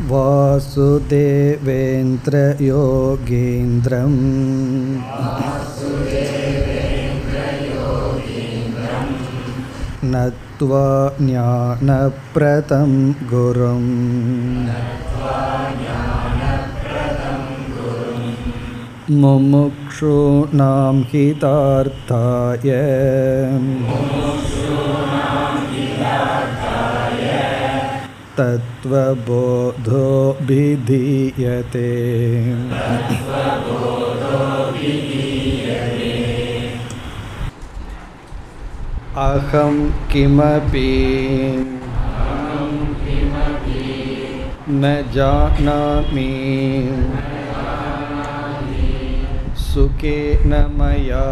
वासुदेवेन्द्रयोगीन्द्रम् नत्वा ज्ञानप्रदं गुरुम् मुमुक्षूणां हितार्थाय तत्त्वबोधोऽभिधीयते अहं किमपि न जानामि सुखेन मया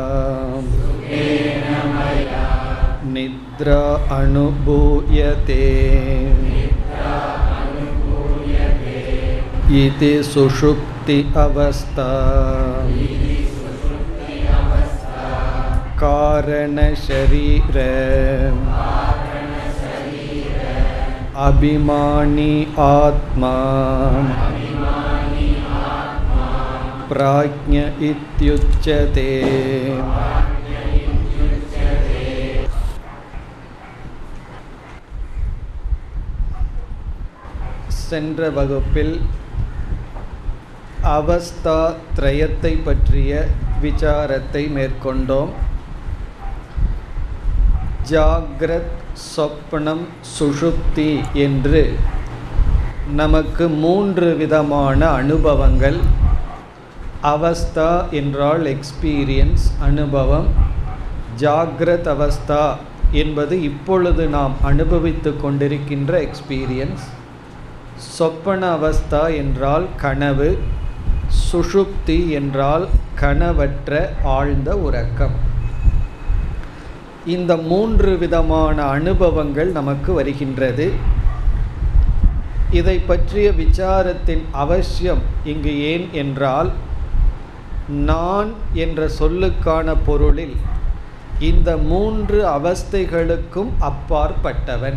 निद्रा अनुभूयते इति सुषुप्ति अवस्था कारणशरीर अभिमानी आत्मा प्राज्ञ इत्युच्यते சென்ற வகுப்பில் அவஸ்தா திரயத்தை பற்றிய விசாரத்தை மேற்கொண்டோம் ஜாக்ரத் சொப்னம் சுஷுப்தி என்று நமக்கு மூன்று விதமான அனுபவங்கள் அவஸ்தா என்றால் எக்ஸ்பீரியன்ஸ் அனுபவம் ஜாக்ரத் அவஸ்தா என்பது இப்பொழுது நாம் அனுபவித்து கொண்டிருக்கின்ற எக்ஸ்பீரியன்ஸ் சொப்பன அவஸ்தா என்றால் கனவு சுஷுப்தி என்றால் கனவற்ற ஆழ்ந்த உறக்கம் இந்த மூன்று விதமான அனுபவங்கள் நமக்கு வருகின்றது இதை பற்றிய விசாரத்தின் அவசியம் இங்கு ஏன் என்றால் நான் என்ற சொல்லுக்கான பொருளில் இந்த மூன்று அவஸ்தைகளுக்கும் அப்பாற்பட்டவன்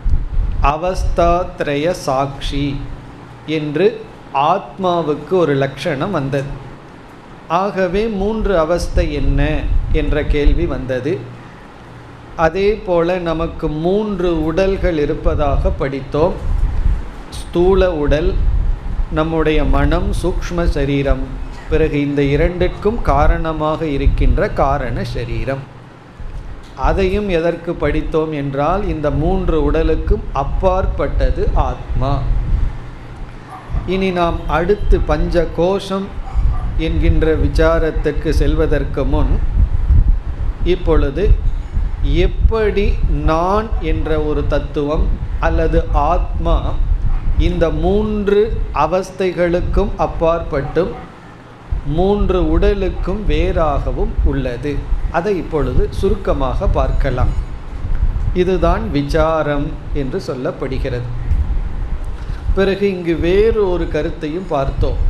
அவஸ்தாத்ரய சாட்சி என்று ஆத்மாவுக்கு ஒரு லட்சணம் வந்தது ஆகவே மூன்று அவஸ்தை என்ன என்ற கேள்வி வந்தது அதே போல நமக்கு மூன்று உடல்கள் இருப்பதாக படித்தோம் ஸ்தூல உடல் நம்முடைய மனம் சூக்ஷ்ம சரீரம் பிறகு இந்த இரண்டிற்கும் காரணமாக இருக்கின்ற காரண சரீரம் அதையும் எதற்கு படித்தோம் என்றால் இந்த மூன்று உடலுக்கும் அப்பாற்பட்டது ஆத்மா இனி நாம் அடுத்து பஞ்ச கோஷம் என்கின்ற விசாரத்திற்கு செல்வதற்கு முன் இப்பொழுது எப்படி நான் என்ற ஒரு தத்துவம் அல்லது ஆத்மா இந்த மூன்று அவஸ்தைகளுக்கும் அப்பாற்பட்டும் மூன்று உடலுக்கும் வேறாகவும் உள்ளது அதை இப்பொழுது சுருக்கமாக பார்க்கலாம் இதுதான் விசாரம் என்று சொல்லப்படுகிறது பிறகு இங்கு வேறு ஒரு கருத்தையும் பார்த்தோம்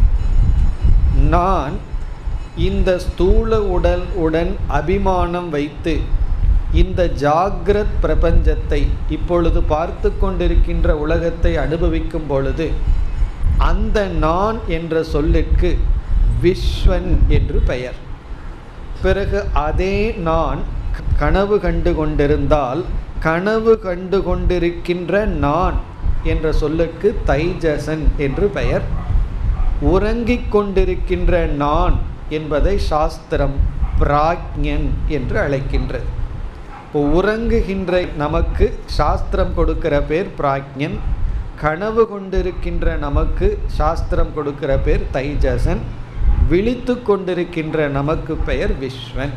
நான் இந்த ஸ்தூல உடல் உடன் அபிமானம் வைத்து இந்த ஜாகிரத் பிரபஞ்சத்தை இப்பொழுது பார்த்து கொண்டிருக்கின்ற உலகத்தை அனுபவிக்கும் பொழுது அந்த நான் என்ற சொல்லிற்கு விஸ்வன் என்று பெயர் பிறகு அதே நான் கனவு கண்டு கொண்டிருந்தால் கனவு கண்டு கொண்டிருக்கின்ற நான் என்ற சொல்லுக்கு தைஜசன் என்று பெயர் உறங்கிக் கொண்டிருக்கின்ற நான் என்பதை சாஸ்திரம் பிராக்ஞன் என்று அழைக்கின்றது இப்போ உறங்குகின்ற நமக்கு சாஸ்திரம் கொடுக்கிற பேர் பிராக்ஞன் கனவு கொண்டிருக்கின்ற நமக்கு சாஸ்திரம் கொடுக்கிற பேர் தைஜசன் விழித்து கொண்டிருக்கின்ற நமக்கு பெயர் விஸ்வன்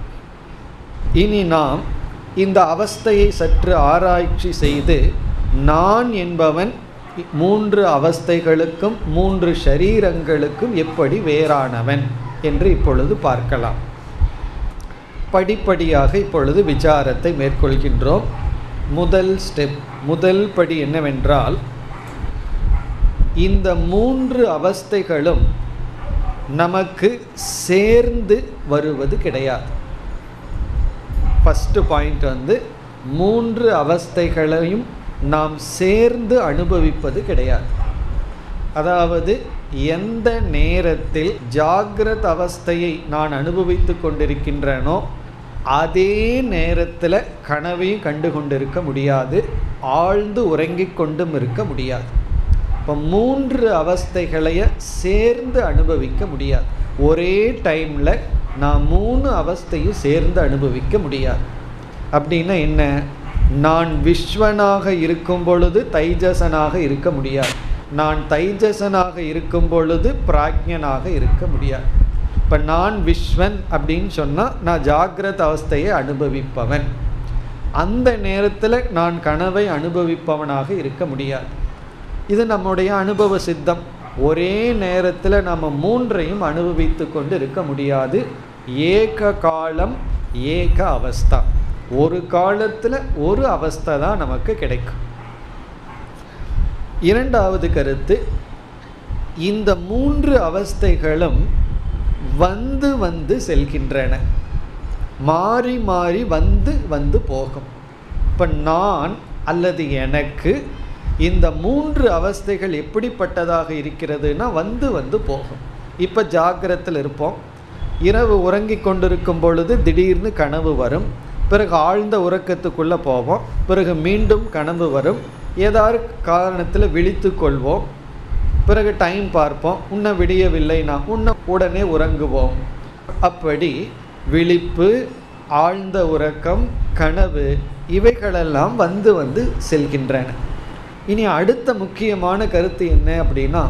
இனி நாம் இந்த அவஸ்தையை சற்று ஆராய்ச்சி செய்து நான் என்பவன் மூன்று அவஸ்தைகளுக்கும் மூன்று ஷரீரங்களுக்கும் எப்படி வேறானவன் என்று இப்பொழுது பார்க்கலாம் படிப்படியாக இப்பொழுது விசாரத்தை மேற்கொள்கின்றோம் முதல் ஸ்டெப் முதல் படி என்னவென்றால் இந்த மூன்று அவஸ்தைகளும் நமக்கு சேர்ந்து வருவது கிடையாது ஃபஸ்ட்டு பாயிண்ட் வந்து மூன்று அவஸ்தைகளையும் நாம் சேர்ந்து அனுபவிப்பது கிடையாது அதாவது எந்த நேரத்தில் ஜாகிரத அவஸ்தையை நான் அனுபவித்து கொண்டிருக்கின்றனோ அதே நேரத்தில் கனவையும் கண்டு கொண்டிருக்க முடியாது ஆழ்ந்து உறங்கிக் கொண்டும் இருக்க முடியாது இப்போ மூன்று அவஸ்தைகளைய சேர்ந்து அனுபவிக்க முடியாது ஒரே டைமில் நான் மூணு அவஸ்தையும் சேர்ந்து அனுபவிக்க முடியாது அப்படின்னா என்ன நான் விஸ்வனாக இருக்கும் பொழுது தைஜசனாக இருக்க முடியாது நான் தைஜசனாக இருக்கும் பொழுது பிராக்ஞனாக இருக்க முடியாது இப்போ நான் விஸ்வன் அப்படின்னு சொன்னால் நான் ஜாகிரத அவஸ்தையை அனுபவிப்பவன் அந்த நேரத்தில் நான் கனவை அனுபவிப்பவனாக இருக்க முடியாது இது நம்முடைய அனுபவ சித்தம் ஒரே நேரத்தில் நம்ம மூன்றையும் அனுபவித்து கொண்டு இருக்க முடியாது ஏக காலம் ஏக அவஸ்தா ஒரு காலத்தில் ஒரு அவஸ்தை தான் நமக்கு கிடைக்கும் இரண்டாவது கருத்து இந்த மூன்று அவஸ்தைகளும் வந்து வந்து செல்கின்றன மாறி மாறி வந்து வந்து போகும் இப்போ நான் அல்லது எனக்கு இந்த மூன்று அவஸ்தைகள் எப்படிப்பட்டதாக இருக்கிறதுனா வந்து வந்து போகும் இப்போ ஜாக்கிரத்தில் இருப்போம் இரவு உறங்கி கொண்டிருக்கும் பொழுது திடீர்னு கனவு வரும் பிறகு ஆழ்ந்த உறக்கத்துக்குள்ளே போவோம் பிறகு மீண்டும் கனவு வரும் ஏதாவது காரணத்தில் விழித்து கொள்வோம் பிறகு டைம் பார்ப்போம் உன்னை விடியவில்லைனா உன்னை உடனே உறங்குவோம் அப்படி விழிப்பு ஆழ்ந்த உறக்கம் கனவு இவைகளெல்லாம் வந்து வந்து செல்கின்றன இனி அடுத்த முக்கியமான கருத்து என்ன அப்படின்னா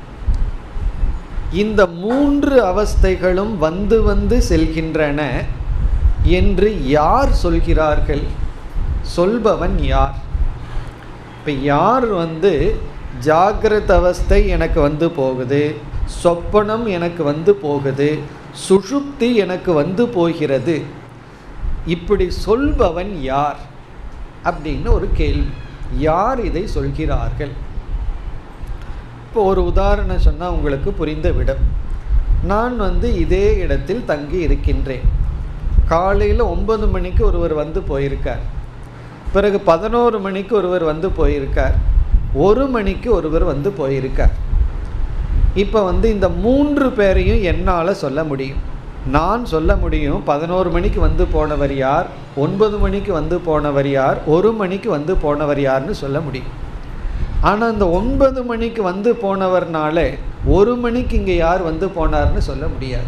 இந்த மூன்று அவஸ்தைகளும் வந்து வந்து செல்கின்றன என்று யார் சொல்கிறார்கள் சொல்பவன் யார் இப்போ யார் வந்து ஜாகிரத அவஸ்தை எனக்கு வந்து போகுது சொப்பனம் எனக்கு வந்து போகுது சுஷுப்தி எனக்கு வந்து போகிறது இப்படி சொல்பவன் யார் அப்படின்னு ஒரு கேள்வி யார் இதை சொல்கிறார்கள் இப்போ ஒரு உதாரணம் சொன்னால் உங்களுக்கு புரிந்து விடும் நான் வந்து இதே இடத்தில் தங்கி இருக்கின்றேன் காலையில் ஒன்பது மணிக்கு ஒருவர் வந்து போயிருக்கார் பிறகு பதினோரு மணிக்கு ஒருவர் வந்து போயிருக்கார் ஒரு மணிக்கு ஒருவர் வந்து போயிருக்கார் இப்போ வந்து இந்த மூன்று பேரையும் என்னால் சொல்ல முடியும் நான் சொல்ல முடியும் பதினோரு மணிக்கு வந்து போனவர் யார் ஒன்பது மணிக்கு வந்து போனவர் யார் ஒரு மணிக்கு வந்து போனவர் யார்னு சொல்ல முடியும் ஆனால் இந்த ஒன்பது மணிக்கு வந்து போனவர்னால ஒரு மணிக்கு இங்கே யார் வந்து போனார்னு சொல்ல முடியாது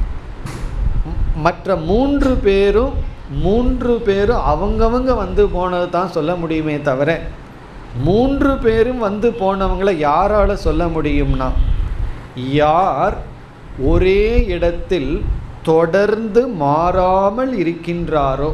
மற்ற மூன்று பேரும் மூன்று பேரும் அவங்கவங்க வந்து போனது தான் சொல்ல முடியுமே தவிர மூன்று பேரும் வந்து போனவங்களை யாரால் சொல்ல முடியும்னா யார் ஒரே இடத்தில் தொடர்ந்து மாறாமல் இருக்கின்றாரோ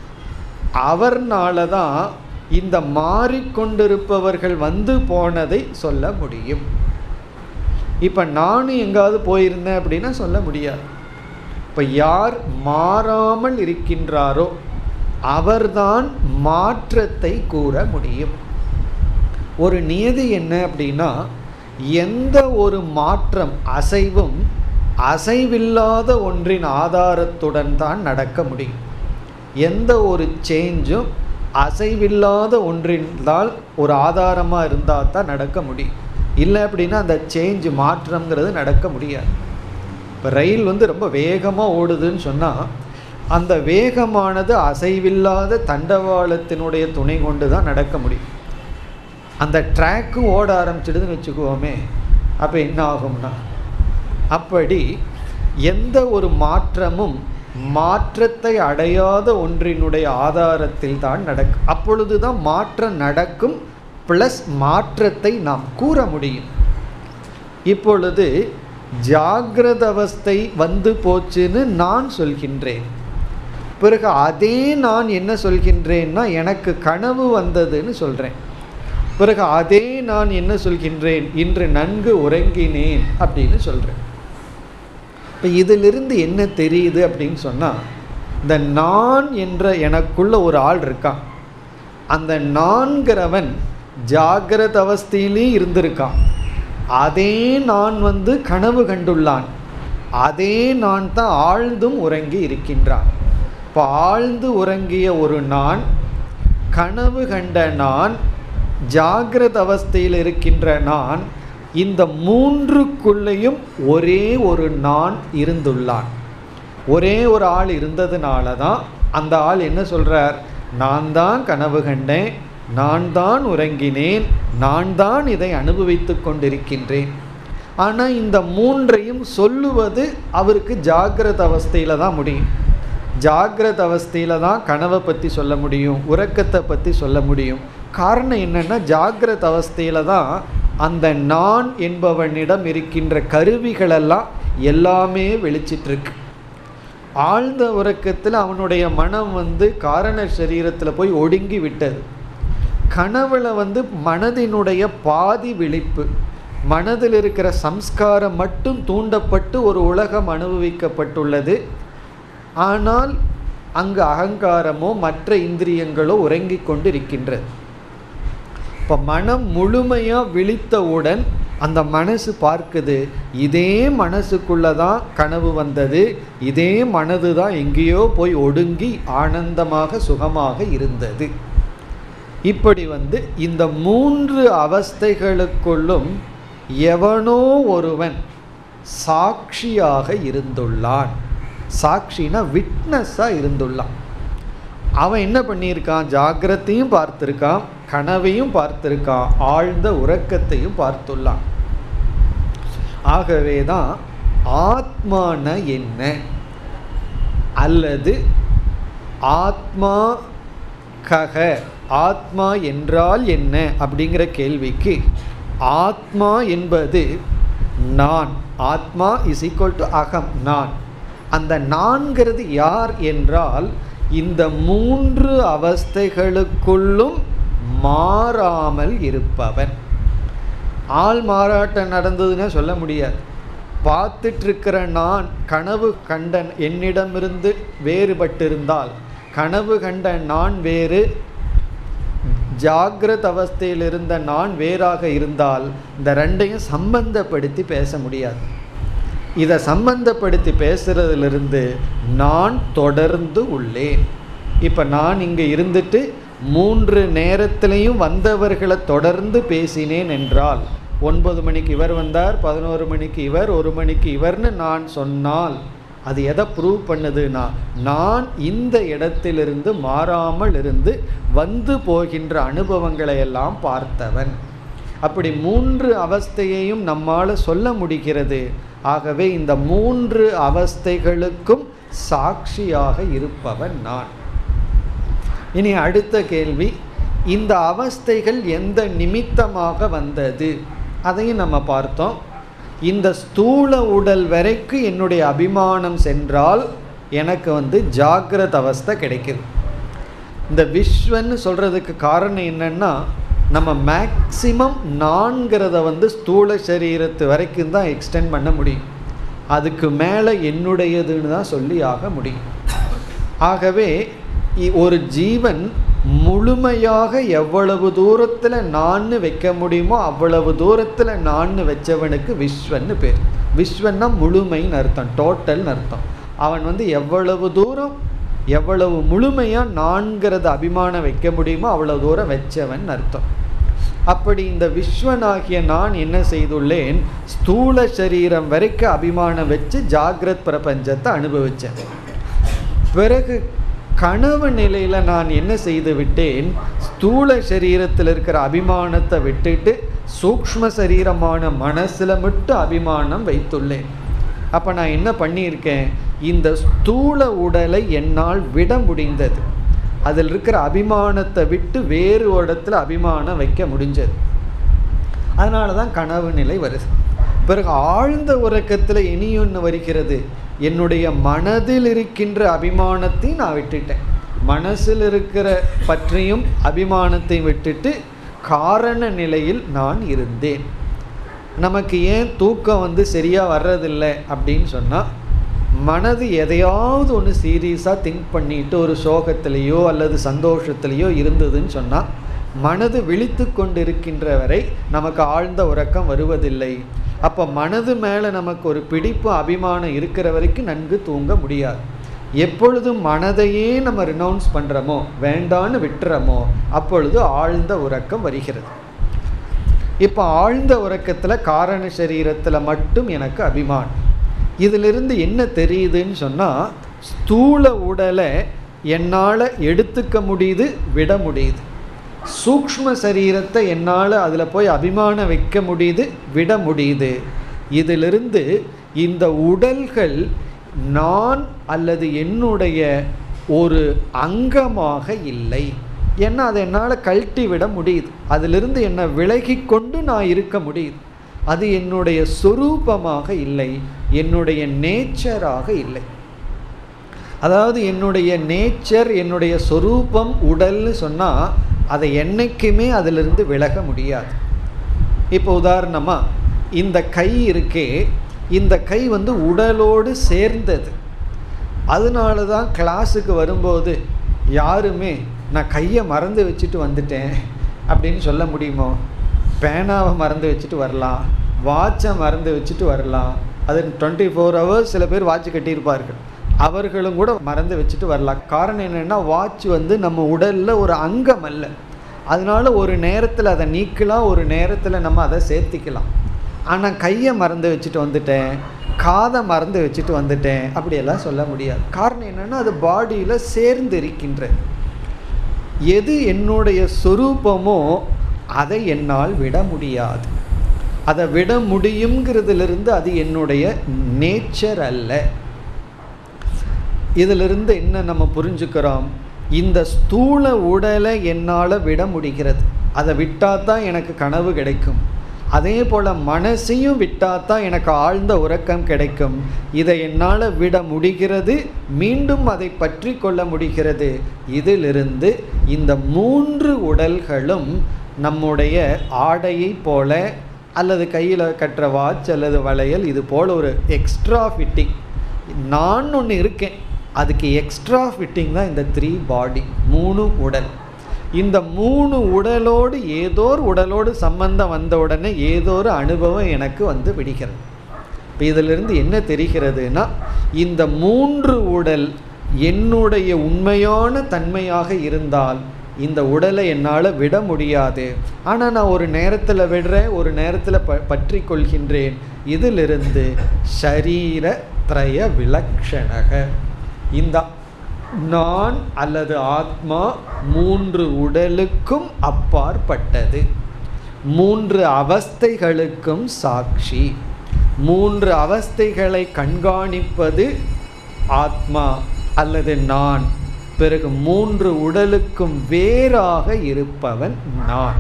அவர்னால தான் இந்த மாறிக்கொண்டிருப்பவர்கள் வந்து போனதை சொல்ல முடியும் இப்போ நானும் எங்காவது போயிருந்தேன் அப்படின்னா சொல்ல முடியாது இப்போ யார் மாறாமல் இருக்கின்றாரோ அவர்தான் மாற்றத்தை கூற முடியும் ஒரு நியதி என்ன அப்படின்னா எந்த ஒரு மாற்றம் அசைவும் அசைவில்லாத ஒன்றின் ஆதாரத்துடன் தான் நடக்க முடியும் எந்த ஒரு சேஞ்சும் அசைவில்லாத ஒன்றின்தால் ஒரு ஆதாரமாக இருந்தால் தான் நடக்க முடியும் இல்லை அப்படின்னா அந்த சேஞ்ச் மாற்றம்ங்கிறது நடக்க முடியாது இப்போ ரயில் வந்து ரொம்ப வேகமாக ஓடுதுன்னு சொன்னால் அந்த வேகமானது அசைவில்லாத தண்டவாளத்தினுடைய துணை கொண்டு தான் நடக்க முடியும் அந்த ட்ராக்கும் ஓட ஆரம்பிச்சிடுதுன்னு வச்சுக்குவோமே அப்போ என்ன ஆகும்னா அப்படி எந்த ஒரு மாற்றமும் மாற்றத்தை அடையாத ஒன்றினுடைய ஆதாரத்தில் தான் நடக்கும் அப்பொழுது தான் மாற்றம் நடக்கும் ப்ளஸ் மாற்றத்தை நாம் கூற முடியும் இப்பொழுது ஜாகிரத அவஸ்தை வந்து போச்சுன்னு நான் சொல்கின்றேன் பிறகு அதே நான் என்ன சொல்கின்றேன்னா எனக்கு கனவு வந்ததுன்னு சொல்கிறேன் பிறகு அதே நான் என்ன சொல்கின்றேன் இன்று நன்கு உறங்கினேன் அப்படின்னு சொல்கிறேன் இப்போ இதிலிருந்து என்ன தெரியுது அப்படின்னு சொன்னால் இந்த நான் என்ற எனக்குள்ள ஒரு ஆள் இருக்கான் அந்த நான்கிறவன் ஜாகிரத அவஸ்தையிலையும் இருந்திருக்கான் அதே நான் வந்து கனவு கண்டுள்ளான் அதே நான் தான் ஆழ்ந்தும் உறங்கி இருக்கின்றான் இப்போ ஆழ்ந்து உறங்கிய ஒரு நான் கனவு கண்ட நான் ஜாகிரத அவஸ்தையில் இருக்கின்ற நான் இந்த மூன்றுக்குள்ளேயும் ஒரே ஒரு நான் இருந்துள்ளான் ஒரே ஒரு ஆள் இருந்ததுனால தான் அந்த ஆள் என்ன சொல்றார் நான் தான் கனவு கண்டேன் நான் தான் உறங்கினேன் நான் தான் இதை அனுபவித்து கொண்டிருக்கின்றேன் ஆனால் இந்த மூன்றையும் சொல்லுவது அவருக்கு ஜாகிரத அவஸ்தையில் தான் முடியும் ஜாகிரத அவஸ்தையில் தான் கனவை பற்றி சொல்ல முடியும் உறக்கத்தை பற்றி சொல்ல முடியும் காரணம் என்னென்னா ஜாகிரத அவஸ்தையில் தான் அந்த நான் என்பவனிடம் இருக்கின்ற கருவிகளெல்லாம் எல்லாமே வெளிச்சிட்ருக்கு ஆழ்ந்த உறக்கத்தில் அவனுடைய மனம் வந்து காரண சரீரத்தில் போய் ஒடுங்கி விட்டது கனவுல வந்து மனதினுடைய பாதி விழிப்பு மனதில் இருக்கிற சம்ஸ்காரம் மட்டும் தூண்டப்பட்டு ஒரு உலகம் அனுபவிக்கப்பட்டுள்ளது ஆனால் அங்கு அகங்காரமோ மற்ற இந்திரியங்களோ உறங்கிக் கொண்டு இருக்கின்றது இப்போ மனம் முழுமையாக விழித்தவுடன் அந்த மனசு பார்க்குது இதே மனசுக்குள்ளே தான் கனவு வந்தது இதே மனது தான் எங்கேயோ போய் ஒடுங்கி ஆனந்தமாக சுகமாக இருந்தது இப்படி வந்து இந்த மூன்று அவஸ்தைகளுக்குள்ளும் எவனோ ஒருவன் சாட்சியாக இருந்துள்ளான் சாட்சினா விட்னஸாக இருந்துள்ளான் அவன் என்ன பண்ணியிருக்கான் ஜாகிரத்தையும் பார்த்துருக்கான் கனவையும் பார்த்துருக்கான் ஆழ்ந்த உறக்கத்தையும் பார்த்துள்ளான் ஆகவே தான் ஆத்மான என்ன அல்லது ஆத்மா கக ஆத்மா என்றால் என்ன அப்படிங்கிற கேள்விக்கு ஆத்மா என்பது நான் ஆத்மா இஸ் ஈக்குவல் டு அகம் நான் அந்த நான்கிறது யார் என்றால் இந்த மூன்று அவஸ்தைகளுக்குள்ளும் மாறாமல் இருப்பவன் ஆள் மாறாட்டம் நடந்ததுன்னா சொல்ல முடியாது பார்த்துட்டு இருக்கிற நான் கனவு கண்டன் என்னிடமிருந்து வேறுபட்டிருந்தால் கனவு கண்ட நான் வேறு ஜாகிரத அவஸ்தையில் இருந்த நான் வேறாக இருந்தால் இந்த ரெண்டையும் சம்பந்தப்படுத்தி பேச முடியாது இதை சம்பந்தப்படுத்தி பேசுறதிலிருந்து நான் தொடர்ந்து உள்ளேன் இப்போ நான் இங்கே இருந்துட்டு மூன்று நேரத்திலையும் வந்தவர்களை தொடர்ந்து பேசினேன் என்றால் ஒன்பது மணிக்கு இவர் வந்தார் பதினோரு மணிக்கு இவர் ஒரு மணிக்கு இவர்னு நான் சொன்னால் அது எதை ப்ரூவ் பண்ணுதுன்னா நான் இந்த இடத்திலிருந்து மாறாமல் இருந்து வந்து போகின்ற அனுபவங்களை எல்லாம் பார்த்தவன் அப்படி மூன்று அவஸ்தையையும் நம்மால் சொல்ல முடிகிறது ஆகவே இந்த மூன்று அவஸ்தைகளுக்கும் சாட்சியாக இருப்பவன் நான் இனி அடுத்த கேள்வி இந்த அவஸ்தைகள் எந்த நிமித்தமாக வந்தது அதையும் நம்ம பார்த்தோம் இந்த ஸ்தூல உடல் வரைக்கும் என்னுடைய அபிமானம் சென்றால் எனக்கு வந்து ஜாகிரத அவஸ்தை கிடைக்குது இந்த விஸ்வன்னு சொல்கிறதுக்கு காரணம் என்னென்னா நம்ம மேக்சிமம் நான்கிறத வந்து ஸ்தூல சரீரத்து வரைக்கும் தான் எக்ஸ்டெண்ட் பண்ண முடியும் அதுக்கு மேலே என்னுடையதுன்னு தான் சொல்லி ஆக முடியும் ஆகவே இ- ஒரு ஜீவன் முழுமையாக எவ்வளவு தூரத்தில் நான்னு வைக்க முடியுமோ அவ்வளவு தூரத்தில் நான்னு வச்சவனுக்கு விஸ்வன்னு பேர் விஸ்வன்னா முழுமைன்னு அர்த்தம் டோட்டல்னு அர்த்தம் அவன் வந்து எவ்வளவு தூரம் எவ்வளவு முழுமையாக நான்கிறது அபிமானம் வைக்க முடியுமோ அவ்வளவு தூரம் வச்சவன் அர்த்தம் அப்படி இந்த விஸ்வனாகிய நான் என்ன செய்துள்ளேன் ஸ்தூல சரீரம் வரைக்கும் அபிமானம் வச்சு ஜாகிரத் பிரபஞ்சத்தை அனுபவித்தேன் பிறகு கனவு நிலையில் நான் என்ன செய்து விட்டேன் ஸ்தூல சரீரத்தில் இருக்கிற அபிமானத்தை விட்டுட்டு சூக்ஷ்ம சரீரமான மனசில் மட்டும் அபிமானம் வைத்துள்ளேன் அப்போ நான் என்ன பண்ணியிருக்கேன் இந்த ஸ்தூல உடலை என்னால் விட முடிந்தது அதில் இருக்கிற அபிமானத்தை விட்டு வேறு இடத்துல அபிமானம் வைக்க முடிஞ்சது அதனால தான் கனவு நிலை வருது பிறகு ஆழ்ந்த உறக்கத்தில் இனியொன்று வருகிறது என்னுடைய மனதில் இருக்கின்ற அபிமானத்தை நான் விட்டுட்டேன் மனசில் இருக்கிற பற்றியும் அபிமானத்தை விட்டுட்டு காரண நிலையில் நான் இருந்தேன் நமக்கு ஏன் தூக்கம் வந்து சரியாக வர்றதில்லை அப்படின்னு சொன்னால் மனது எதையாவது ஒன்று சீரியஸாக திங்க் பண்ணிட்டு ஒரு சோகத்திலேயோ அல்லது சந்தோஷத்திலேயோ இருந்ததுன்னு சொன்னால் மனது விழித்து கொண்டிருக்கின்ற வரை நமக்கு ஆழ்ந்த உறக்கம் வருவதில்லை அப்போ மனது மேலே நமக்கு ஒரு பிடிப்பு அபிமானம் இருக்கிற வரைக்கும் நன்கு தூங்க முடியாது எப்பொழுதும் மனதையே நம்ம ரினவுன்ஸ் பண்ணுறோமோ வேண்டான்னு விட்டுறோமோ அப்பொழுது ஆழ்ந்த உறக்கம் வருகிறது இப்போ ஆழ்ந்த உறக்கத்தில் காரண சரீரத்தில் மட்டும் எனக்கு அபிமானம் இதிலிருந்து என்ன தெரியுதுன்னு சொன்னால் ஸ்தூல உடலை என்னால் எடுத்துக்க முடியுது விட முடியுது சூக்ஷ்ம சரீரத்தை என்னால் அதில் போய் அபிமானம் வைக்க முடியுது விட முடியுது இதிலிருந்து இந்த உடல்கள் நான் அல்லது என்னுடைய ஒரு அங்கமாக இல்லை ஏன்னா அதை என்னால் கழட்டி விட முடியுது அதிலிருந்து என்னை விலகி கொண்டு நான் இருக்க முடியுது அது என்னுடைய சொரூபமாக இல்லை என்னுடைய நேச்சராக இல்லை அதாவது என்னுடைய நேச்சர் என்னுடைய சொரூபம் உடல்னு சொன்னால் அதை என்னைக்குமே அதிலிருந்து விலக முடியாது இப்போ உதாரணமாக இந்த கை இருக்கே இந்த கை வந்து உடலோடு சேர்ந்தது அதனால தான் கிளாஸுக்கு வரும்போது யாருமே நான் கையை மறந்து வச்சுட்டு வந்துட்டேன் அப்படின்னு சொல்ல முடியுமோ பேனாவை மறந்து வச்சுட்டு வரலாம் வாட்சை மறந்து வச்சுட்டு வரலாம் அது டுவெண்ட்டி ஃபோர் ஹவர்ஸ் சில பேர் வாட்ச் கட்டியிருப்பார்கள் அவர்களும் கூட மறந்து வச்சுட்டு வரலாம் காரணம் என்னென்னா வாட்ச் வந்து நம்ம உடலில் ஒரு அங்கம் அல்ல அதனால ஒரு நேரத்தில் அதை நீக்கலாம் ஒரு நேரத்தில் நம்ம அதை சேர்த்திக்கலாம் ஆனால் கையை மறந்து வச்சுட்டு வந்துட்டேன் காதை மறந்து வச்சுட்டு வந்துட்டேன் அப்படியெல்லாம் சொல்ல முடியாது காரணம் என்னென்னா அது பாடியில் சேர்ந்து இருக்கின்றது எது என்னுடைய சொரூபமோ அதை என்னால் விட முடியாது அதை விட முடியுங்கிறதுலேருந்து அது என்னுடைய நேச்சர் அல்ல இதிலிருந்து என்ன நம்ம புரிஞ்சுக்கிறோம் இந்த ஸ்தூல உடலை என்னால் விட முடிகிறது அதை விட்டால் தான் எனக்கு கனவு கிடைக்கும் அதே போல் மனசையும் விட்டால் தான் எனக்கு ஆழ்ந்த உறக்கம் கிடைக்கும் இதை என்னால் விட முடிகிறது மீண்டும் அதை பற்றி கொள்ள முடிகிறது இதிலிருந்து இந்த மூன்று உடல்களும் நம்முடைய ஆடையை போல அல்லது கையில் கட்டுற வாட்ச் அல்லது வளையல் இது போல் ஒரு எக்ஸ்ட்ரா ஃபிட்டிங் நான் ஒன்று இருக்கேன் அதுக்கு எக்ஸ்ட்ரா ஃபிட்டிங் தான் இந்த த்ரீ பாடி மூணு உடல் இந்த மூணு உடலோடு ஏதோ ஒரு உடலோடு சம்பந்தம் வந்த உடனே ஏதோ ஒரு அனுபவம் எனக்கு வந்து விடுகிறது இப்போ இதிலிருந்து என்ன தெரிகிறதுனா இந்த மூன்று உடல் என்னுடைய உண்மையான தன்மையாக இருந்தால் இந்த உடலை என்னால் விட முடியாது ஆனால் நான் ஒரு நேரத்தில் விடுறேன் ஒரு நேரத்தில் ப பற்றி கொள்கின்றேன் இதிலிருந்து ஷரீர திரய விலக்ஷணக இந்த நான் அல்லது ஆத்மா மூன்று உடலுக்கும் அப்பாற்பட்டது மூன்று அவஸ்தைகளுக்கும் சாட்சி மூன்று அவஸ்தைகளை கண்காணிப்பது ஆத்மா அல்லது நான் பிறகு மூன்று உடலுக்கும் வேறாக இருப்பவன் நான்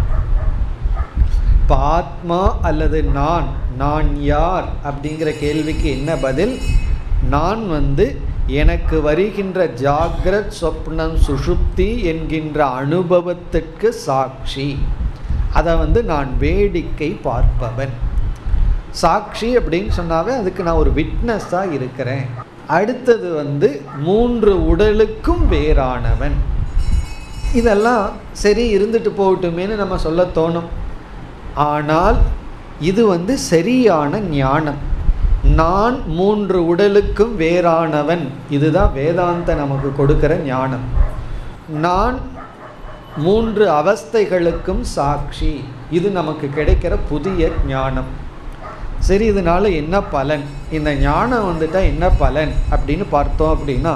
இப்போ ஆத்மா அல்லது நான் நான் யார் அப்படிங்கிற கேள்விக்கு என்ன பதில் நான் வந்து எனக்கு வருகின்ற ஜாகிரத் சொப்னம் சுஷுப்தி என்கின்ற அனுபவத்திற்கு சாட்சி அதை வந்து நான் வேடிக்கை பார்ப்பவன் சாட்சி அப்படின்னு சொன்னாவே அதுக்கு நான் ஒரு விட்னஸாக இருக்கிறேன் அடுத்தது வந்து மூன்று உடலுக்கும் வேறானவன் இதெல்லாம் சரி இருந்துட்டு போகட்டுமேனு நம்ம சொல்ல தோணும் ஆனால் இது வந்து சரியான ஞானம் நான் மூன்று உடலுக்கும் வேறானவன் இதுதான் வேதாந்த நமக்கு கொடுக்கிற ஞானம் நான் மூன்று அவஸ்தைகளுக்கும் சாட்சி இது நமக்கு கிடைக்கிற புதிய ஞானம் சரி இதனால என்ன பலன் இந்த ஞானம் வந்துட்டா என்ன பலன் அப்படின்னு பார்த்தோம் அப்படின்னா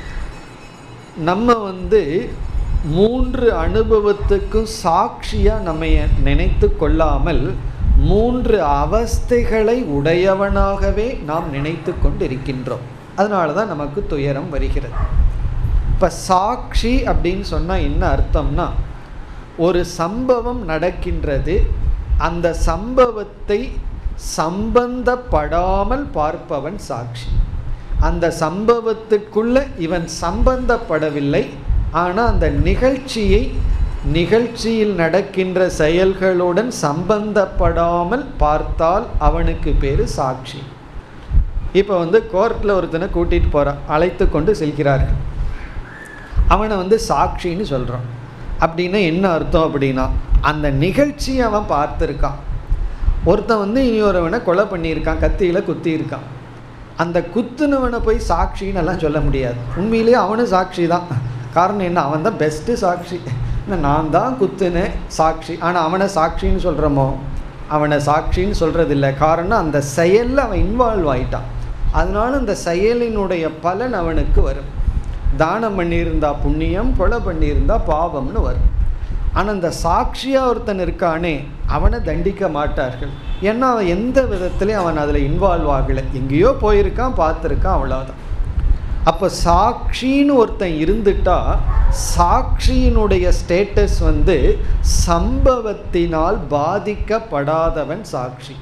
நம்ம வந்து மூன்று அனுபவத்துக்கும் சாட்சியாக நம்ம நினைத்து கொள்ளாமல் மூன்று அவஸ்தைகளை உடையவனாகவே நாம் நினைத்து கொண்டிருக்கின்றோம் அதனால தான் நமக்கு துயரம் வருகிறது இப்போ சாட்சி அப்படின்னு சொன்னால் என்ன அர்த்தம்னா ஒரு சம்பவம் நடக்கின்றது அந்த சம்பவத்தை சம்பந்தப்படாமல் பார்ப்பவன் சாட்சி அந்த சம்பவத்துக்குள்ள இவன் சம்பந்தப்படவில்லை ஆனால் அந்த நிகழ்ச்சியை நிகழ்ச்சியில் நடக்கின்ற செயல்களுடன் சம்பந்தப்படாமல் பார்த்தால் அவனுக்கு பேர் சாட்சி இப்போ வந்து கோர்ட்டில் ஒருத்தனை கூட்டிகிட்டு போகிறான் அழைத்து கொண்டு செல்கிறார்கள் அவனை வந்து சாட்சின்னு சொல்கிறான் அப்படின்னா என்ன அர்த்தம் அப்படின்னா அந்த நிகழ்ச்சியை அவன் பார்த்துருக்கான் ஒருத்தன் வந்து இனி ஒருவனை கொலை பண்ணியிருக்கான் கத்தியில் குத்தியிருக்கான் அந்த குத்துனவனை போய் சாட்சின்னு எல்லாம் சொல்ல முடியாது உண்மையிலேயே அவனும் சாட்சி தான் காரணம் என்ன அவன் தான் பெஸ்ட்டு சாட்சி நான் தான் குத்துனேன் சாட்சி ஆனால் அவனை சாட்சின்னு சொல்கிறோமோ அவனை சாட்சின்னு சொல்கிறது இல்லை காரணம் அந்த செயலில் அவன் இன்வால்வ் ஆயிட்டான் அதனால அந்த செயலினுடைய பலன் அவனுக்கு வரும் தானம் பண்ணியிருந்தா புண்ணியம் கொலை பண்ணியிருந்தா பாவம்னு வரும் ஆனால் அந்த சாட்சியாக ஒருத்தன் இருக்கானே அவனை தண்டிக்க மாட்டார்கள் ஏன்னா அவன் எந்த விதத்துலையும் அவன் அதில் இன்வால்வ் ஆகலை எங்கேயோ போயிருக்கான் பார்த்துருக்கான் அவ்வளோதான் அப்போ சாட்சின்னு ஒருத்தன் இருந்துட்டா சாட்சியினுடைய ஸ்டேட்டஸ் வந்து சம்பவத்தினால் பாதிக்கப்படாதவன் சாட்சி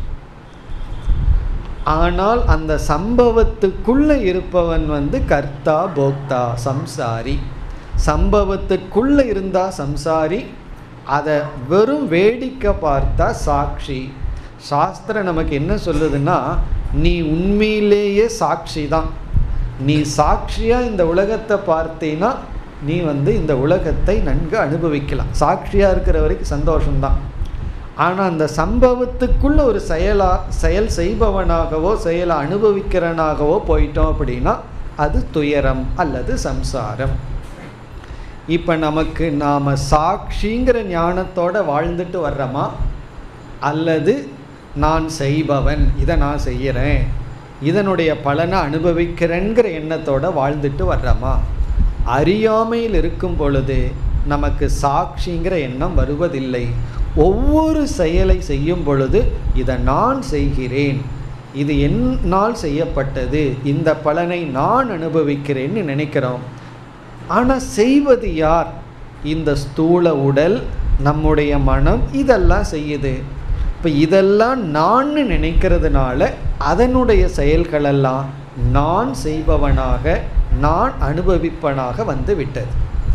ஆனால் அந்த சம்பவத்துக்குள்ளே இருப்பவன் வந்து கர்த்தா போக்தா சம்சாரி சம்பவத்துக்குள்ளே இருந்தா சம்சாரி அதை வெறும் வேடிக்கை பார்த்தா சாட்சி சாஸ்திரம் நமக்கு என்ன சொல்லுதுன்னா நீ உண்மையிலேயே சாட்சி தான் நீ சாட்சியாக இந்த உலகத்தை பார்த்தீன்னா நீ வந்து இந்த உலகத்தை நன்கு அனுபவிக்கலாம் சாட்சியாக இருக்கிற வரைக்கும் சந்தோஷம்தான் ஆனால் அந்த சம்பவத்துக்குள்ள ஒரு செயலா செயல் செய்பவனாகவோ செயலை அனுபவிக்கிறனாகவோ போயிட்டோம் அப்படின்னா அது துயரம் அல்லது சம்சாரம் இப்போ நமக்கு நாம் சாட்சிங்கிற ஞானத்தோட வாழ்ந்துட்டு வர்றோமா அல்லது நான் செய்பவன் இதை நான் செய்கிறேன் இதனுடைய பலனை அனுபவிக்கிறேங்கிற எண்ணத்தோட வாழ்ந்துட்டு வர்றோமா அறியாமையில் இருக்கும் பொழுது நமக்கு சாட்சிங்கிற எண்ணம் வருவதில்லை ஒவ்வொரு செயலை செய்யும் பொழுது இதை நான் செய்கிறேன் இது என்னால் செய்யப்பட்டது இந்த பலனை நான் அனுபவிக்கிறேன்னு நினைக்கிறோம் ஆனால் செய்வது யார் இந்த ஸ்தூல உடல் நம்முடைய மனம் இதெல்லாம் செய்யுது இப்போ இதெல்லாம் நான் நினைக்கிறதுனால அதனுடைய செயல்களெல்லாம் நான் செய்பவனாக நான் அனுபவிப்பனாக வந்து விட்டது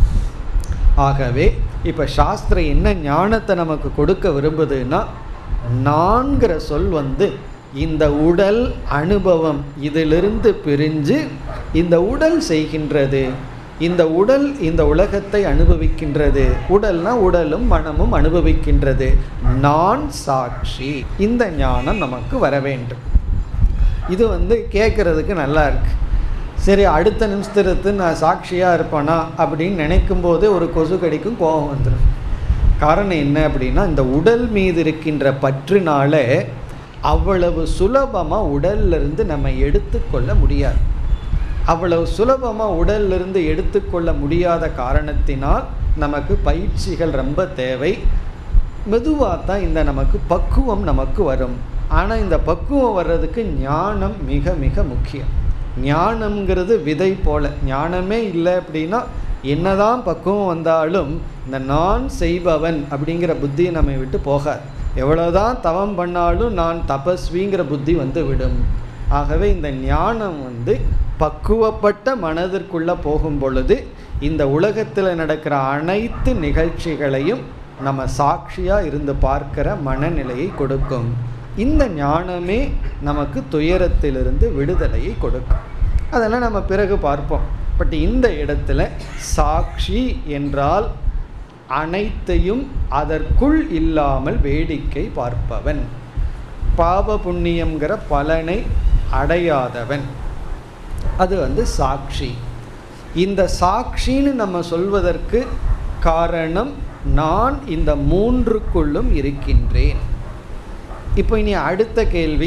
ஆகவே இப்போ சாஸ்திரம் என்ன ஞானத்தை நமக்கு கொடுக்க விரும்புதுன்னா நான்கிற சொல் வந்து இந்த உடல் அனுபவம் இதிலிருந்து பிரிஞ்சு இந்த உடல் செய்கின்றது இந்த உடல் இந்த உலகத்தை அனுபவிக்கின்றது உடல்னா உடலும் மனமும் அனுபவிக்கின்றது நான் சாட்சி இந்த ஞானம் நமக்கு வர வேண்டும் இது வந்து கேட்குறதுக்கு நல்லா இருக்கு சரி அடுத்த நிமிஷத்துக்கு நான் சாட்சியாக இருப்பேனா அப்படின்னு நினைக்கும் போதே ஒரு கொசு கடிக்கும் கோபம் வந்துடும் காரணம் என்ன அப்படின்னா இந்த உடல் மீது இருக்கின்ற பற்றுனால அவ்வளவு சுலபமாக உடல்லிருந்து நம்ம எடுத்துக்கொள்ள முடியாது அவ்வளவு சுலபமாக உடல்லிருந்து எடுத்துக்கொள்ள முடியாத காரணத்தினால் நமக்கு பயிற்சிகள் ரொம்ப தேவை மெதுவாக தான் இந்த நமக்கு பக்குவம் நமக்கு வரும் ஆனால் இந்த பக்குவம் வர்றதுக்கு ஞானம் மிக மிக முக்கியம் ஞானம்ங்கிறது விதை போல ஞானமே இல்லை அப்படின்னா என்னதான் பக்குவம் வந்தாலும் இந்த நான் செய்பவன் அப்படிங்கிற புத்தி நம்மை விட்டு போகாது எவ்வளோதான் தவம் பண்ணாலும் நான் தபஸ்விங்கிற புத்தி வந்து விடும் ஆகவே இந்த ஞானம் வந்து பக்குவப்பட்ட மனதிற்குள்ளே போகும் பொழுது இந்த உலகத்தில் நடக்கிற அனைத்து நிகழ்ச்சிகளையும் நம்ம சாட்சியாக இருந்து பார்க்கிற மனநிலையை கொடுக்கும் இந்த ஞானமே நமக்கு துயரத்திலிருந்து விடுதலையை கொடுக்கும் அதெல்லாம் நம்ம பிறகு பார்ப்போம் பட் இந்த இடத்துல சாட்சி என்றால் அனைத்தையும் அதற்குள் இல்லாமல் வேடிக்கை பார்ப்பவன் பாவ புண்ணியங்கிற பலனை அடையாதவன் அது வந்து சாட்சி இந்த சாட்சின்னு நம்ம சொல்வதற்கு காரணம் நான் இந்த மூன்றுக்குள்ளும் இருக்கின்றேன் இப்போ இனி அடுத்த கேள்வி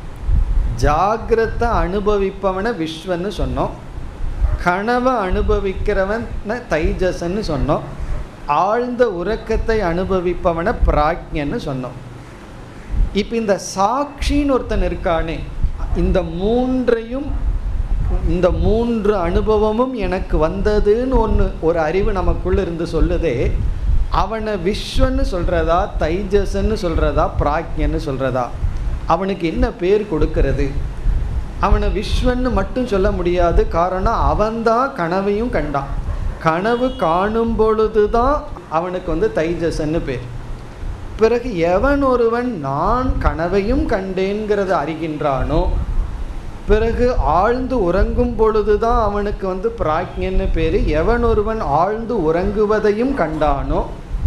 ஜாகிரத்தை அனுபவிப்பவனை விஸ்வன்னு சொன்னோம் கனவை அனுபவிக்கிறவன் தைஜசன்னு சொன்னோம் ஆழ்ந்த உறக்கத்தை அனுபவிப்பவனை பிராக்ஞன்னு சொன்னோம் இப்போ இந்த சாட்சின்னு ஒருத்தன் இருக்கானே இந்த மூன்றையும் இந்த மூன்று அனுபவமும் எனக்கு வந்ததுன்னு ஒன்று ஒரு அறிவு நமக்குள்ள இருந்து சொல்லுதே அவனை விஸ்வன்னு சொல்கிறதா தைஜசன்னு சொல்கிறதா பிராக்ஞன்னு சொல்கிறதா அவனுக்கு என்ன பேர் கொடுக்கறது அவனை விஸ்வன்னு மட்டும் சொல்ல முடியாது காரணம் அவன்தான் கனவையும் கண்டான் கனவு காணும் பொழுது தான் அவனுக்கு வந்து தைஜசன்னு பேர் பிறகு எவன் ஒருவன் நான் கனவையும் கண்டேங்கிறத அறிகின்றானோ பிறகு ஆழ்ந்து உறங்கும் பொழுது தான் அவனுக்கு வந்து பிராக்ஞன்னு பேர் எவன் ஒருவன் ஆழ்ந்து உறங்குவதையும் கண்டானோ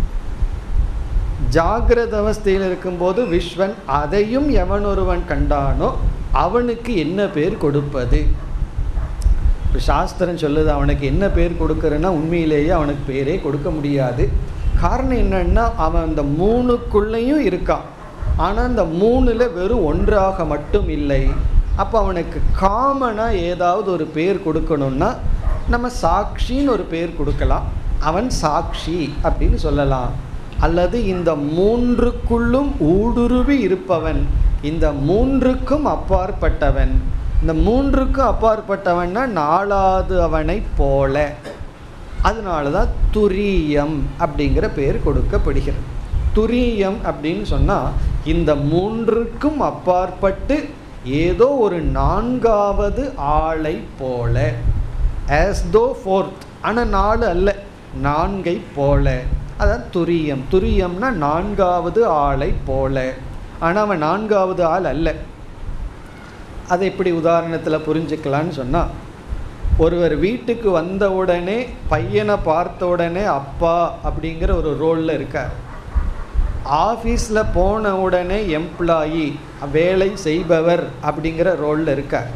ஜாகிரத அவஸ்தையில் இருக்கும்போது விஸ்வன் அதையும் எவன் ஒருவன் கண்டானோ அவனுக்கு என்ன பேர் கொடுப்பது இப்போ சாஸ்திரம் சொல்லுது அவனுக்கு என்ன பேர் கொடுக்கறன்னா உண்மையிலேயே அவனுக்கு பேரே கொடுக்க முடியாது காரணம் என்னன்னா அவன் அந்த மூணுக்குள்ளேயும் இருக்கான் ஆனால் இந்த மூணில் வெறும் ஒன்றாக மட்டும் இல்லை அப்போ அவனுக்கு காமனாக ஏதாவது ஒரு பேர் கொடுக்கணும்னா நம்ம சாட்சின்னு ஒரு பேர் கொடுக்கலாம் அவன் சாட்சி அப்படின்னு சொல்லலாம் அல்லது இந்த மூன்றுக்குள்ளும் ஊடுருவி இருப்பவன் இந்த மூன்றுக்கும் அப்பாற்பட்டவன் இந்த மூன்றுக்கும் அப்பாற்பட்டவன்னா நாலாவது அவனைப் போல அதனால தான் துரியம் அப்படிங்கிற பேர் கொடுக்கப்படுகிறது துரியம் அப்படின்னு சொன்னால் இந்த மூன்றுக்கும் அப்பாற்பட்டு ஏதோ ஒரு நான்காவது ஆளை போல ஆஸ் தோ ஃபோர்த் ஆனால் நாலு அல்ல நான்கை போல அதான் துரியம் துரியம்னா நான்காவது ஆளை போல ஆனால் அவன் நான்காவது ஆள் அல்ல அதை எப்படி உதாரணத்தில் புரிஞ்சுக்கலான்னு சொன்னால் ஒருவர் வீட்டுக்கு வந்த உடனே பையனை பார்த்த உடனே அப்பா அப்படிங்கிற ஒரு ரோலில் இருக்கார் ஆஃபீஸில் போன உடனே எம்ப்ளாயி வேலை செய்பவர் அப்படிங்கிற ரோலில் இருக்கார்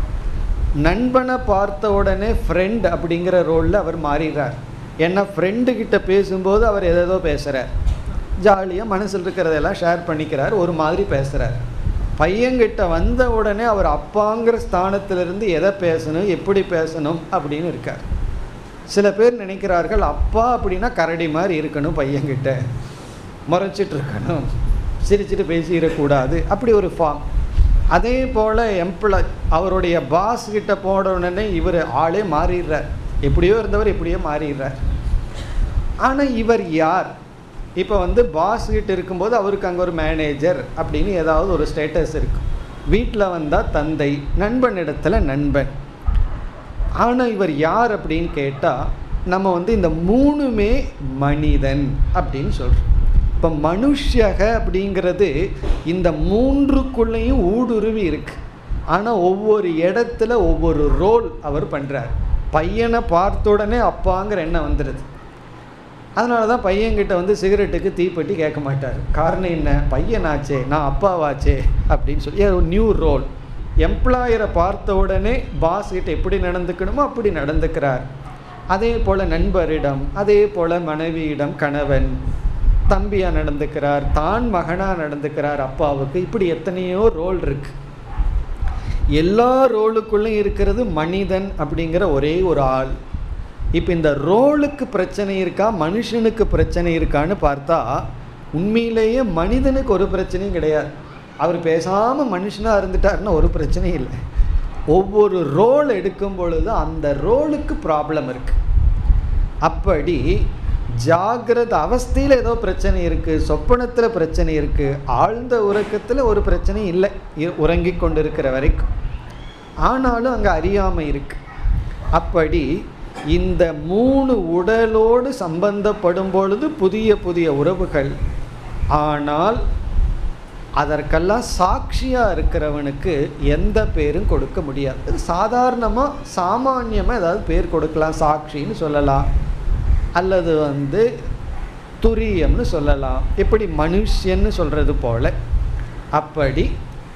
நண்பனை பார்த்த உடனே ஃப்ரெண்ட் அப்படிங்கிற ரோலில் அவர் மாறிடுறார் ஏன்னா ஃப்ரெண்டு கிட்ட பேசும்போது அவர் எதேதோ பேசுகிறார் ஜாலியாக மனசில் இருக்கிறதெல்லாம் ஷேர் பண்ணிக்கிறார் ஒரு மாதிரி பேசுகிறார் பையன்கிட்ட வந்த உடனே அவர் அப்பாங்கிற ஸ்தானத்திலிருந்து எதை பேசணும் எப்படி பேசணும் அப்படின்னு இருக்கார் சில பேர் நினைக்கிறார்கள் அப்பா அப்படின்னா கரடி மாதிரி இருக்கணும் பையன்கிட்ட முறைச்சிட்டு இருக்கணும் சிரிச்சிட்டு பேசிடக்கூடாது அப்படி ஒரு ஃபார்ம் அதே போல் எம்ப்ளாய் அவருடைய பாஸ் கிட்ட போன உடனே இவர் ஆளே மாறிடுறார் எப்படியோ இருந்தவர் எப்படியோ மாறிடுறார் ஆனால் இவர் யார் இப்போ வந்து பாஸ் கிட்ட இருக்கும்போது அவருக்கு அங்கே ஒரு மேனேஜர் அப்படின்னு ஏதாவது ஒரு ஸ்டேட்டஸ் இருக்கும் வீட்டில் வந்தால் தந்தை நண்பனிடத்தில் நண்பன் ஆனால் இவர் யார் அப்படின்னு கேட்டால் நம்ம வந்து இந்த மூணுமே மனிதன் அப்படின்னு சொல்கிறோம் இப்போ மனுஷக அப்படிங்கிறது இந்த மூன்றுக்குள்ளேயும் ஊடுருவி இருக்கு ஆனால் ஒவ்வொரு இடத்துல ஒவ்வொரு ரோல் அவர் பண்ணுறார் பையனை பார்த்த உடனே அப்பாங்கிற எண்ணம் வந்துடுது அதனால தான் பையன்கிட்ட வந்து சிகரெட்டுக்கு தீப்பெட்டி கேட்க மாட்டார் காரணம் என்ன பையனாச்சே நான் அப்பாவாச்சே அப்படின்னு சொல்லி ஒரு நியூ ரோல் எம்ப்ளாயரை பார்த்த உடனே பாஸ் கிட்ட எப்படி நடந்துக்கணுமோ அப்படி நடந்துக்கிறார் அதே போல் நண்பரிடம் அதே போல் மனைவியிடம் கணவன் தம்பியாக நடந்துக்கிறார் தான் மகனாக நடந்துக்கிறார் அப்பாவுக்கு இப்படி எத்தனையோ ரோல் இருக்கு எல்லா ரோலுக்குள்ளேயும் இருக்கிறது மனிதன் அப்படிங்கிற ஒரே ஒரு ஆள் இப்போ இந்த ரோலுக்கு பிரச்சனை இருக்கா மனுஷனுக்கு பிரச்சனை இருக்கான்னு பார்த்தா உண்மையிலேயே மனிதனுக்கு ஒரு பிரச்சனையும் கிடையாது அவர் பேசாமல் மனுஷனாக இருந்துட்டாருன்னா ஒரு பிரச்சனையும் இல்லை ஒவ்வொரு ரோல் எடுக்கும் பொழுது அந்த ரோலுக்கு ப்ராப்ளம் இருக்குது அப்படி ஜாகிரத அவஸ்தையில் ஏதோ பிரச்சனை இருக்குது சொப்பனத்தில் பிரச்சனை இருக்குது ஆழ்ந்த உறக்கத்தில் ஒரு பிரச்சனையும் இல்லை இ- உறங்கிக் கொண்டிருக்கிற வரைக்கும் ஆனாலும் அங்கே அறியாமை இருக்கு அப்படி இந்த மூணு உடலோடு சம்பந்தப்படும் பொழுது புதிய புதிய உறவுகள் ஆனால் அதற்கெல்லாம் சாட்சியாக இருக்கிறவனுக்கு எந்த பேரும் கொடுக்க முடியாது சாதாரணமாக சாமான்யமாக ஏதாவது பேர் கொடுக்கலாம் சாட்சின்னு சொல்லலாம் அல்லது வந்து துரியம்னு சொல்லலாம் இப்படி மனுஷன்னு சொல்கிறது போல அப்படி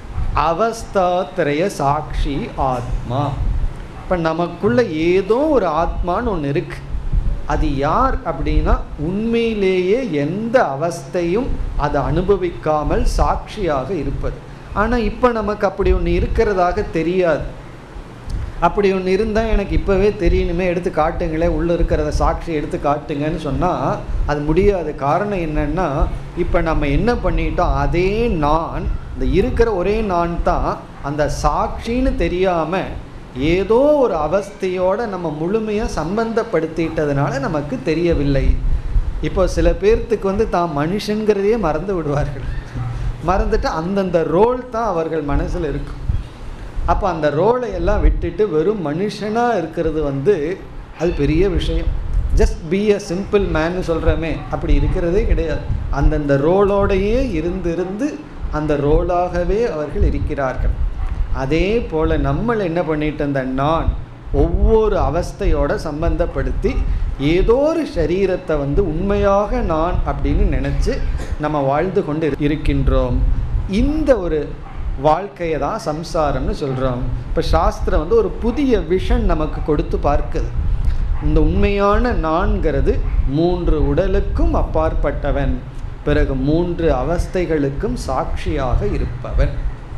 அவஸ்தாத்திரய சாட்சி ஆத்மா இப்போ நமக்குள்ள ஏதோ ஒரு ஆத்மான்னு ஒன்று இருக்கு அது யார் அப்படின்னா உண்மையிலேயே எந்த அவஸ்தையும் அதை அனுபவிக்காமல் சாட்சியாக இருப்பது ஆனால் இப்போ நமக்கு அப்படி ஒன்று இருக்கிறதாக தெரியாது அப்படி ஒன்று இருந்தால் எனக்கு இப்போவே தெரியணுமே எடுத்து காட்டுங்களேன் உள்ளே இருக்கிறத சாட்சி எடுத்து காட்டுங்கன்னு சொன்னால் அது முடியாது காரணம் என்னன்னா இப்போ நம்ம என்ன பண்ணிட்டோம் அதே நான் இந்த இருக்கிற ஒரே நான் தான் அந்த சாட்சின்னு தெரியாமல் ஏதோ ஒரு அவஸ்தையோட நம்ம முழுமையாக சம்பந்தப்படுத்திட்டதுனால நமக்கு தெரியவில்லை இப்போ சில பேர்த்துக்கு வந்து தான் மனுஷங்கிறதையே மறந்து விடுவார்கள் மறந்துட்டு அந்தந்த ரோல் தான் அவர்கள் மனசில் இருக்கும் அப்போ அந்த ரோலை எல்லாம் விட்டுட்டு வெறும் மனுஷனாக இருக்கிறது வந்து அது பெரிய விஷயம் ஜஸ்ட் பி அ சிம்பிள் மேன்னு சொல்கிறோமே அப்படி இருக்கிறதே கிடையாது அந்தந்த ரோலோடையே இருந்து இருந்து அந்த ரோலாகவே அவர்கள் இருக்கிறார்கள் அதே போல் நம்மளை என்ன பண்ணிட்டு அந்த நான் ஒவ்வொரு அவஸ்தையோட சம்பந்தப்படுத்தி ஏதோ ஒரு சரீரத்தை வந்து உண்மையாக நான் அப்படின்னு நினச்சி நம்ம வாழ்ந்து கொண்டு இரு- இருக்கின்றோம் இந்த ஒரு வாழ்க்கையை தான் சம்சாரம்னு சொல்கிறோம் இப்போ சாஸ்திரம் வந்து ஒரு புதிய விஷன் நமக்கு கொடுத்து பார்க்குது இந்த உண்மையான நான்கிறது மூன்று உடலுக்கும் அப்பாற்பட்டவன் பிறகு மூன்று அவஸ்தைகளுக்கும் சாட்சியாக இருப்பவன்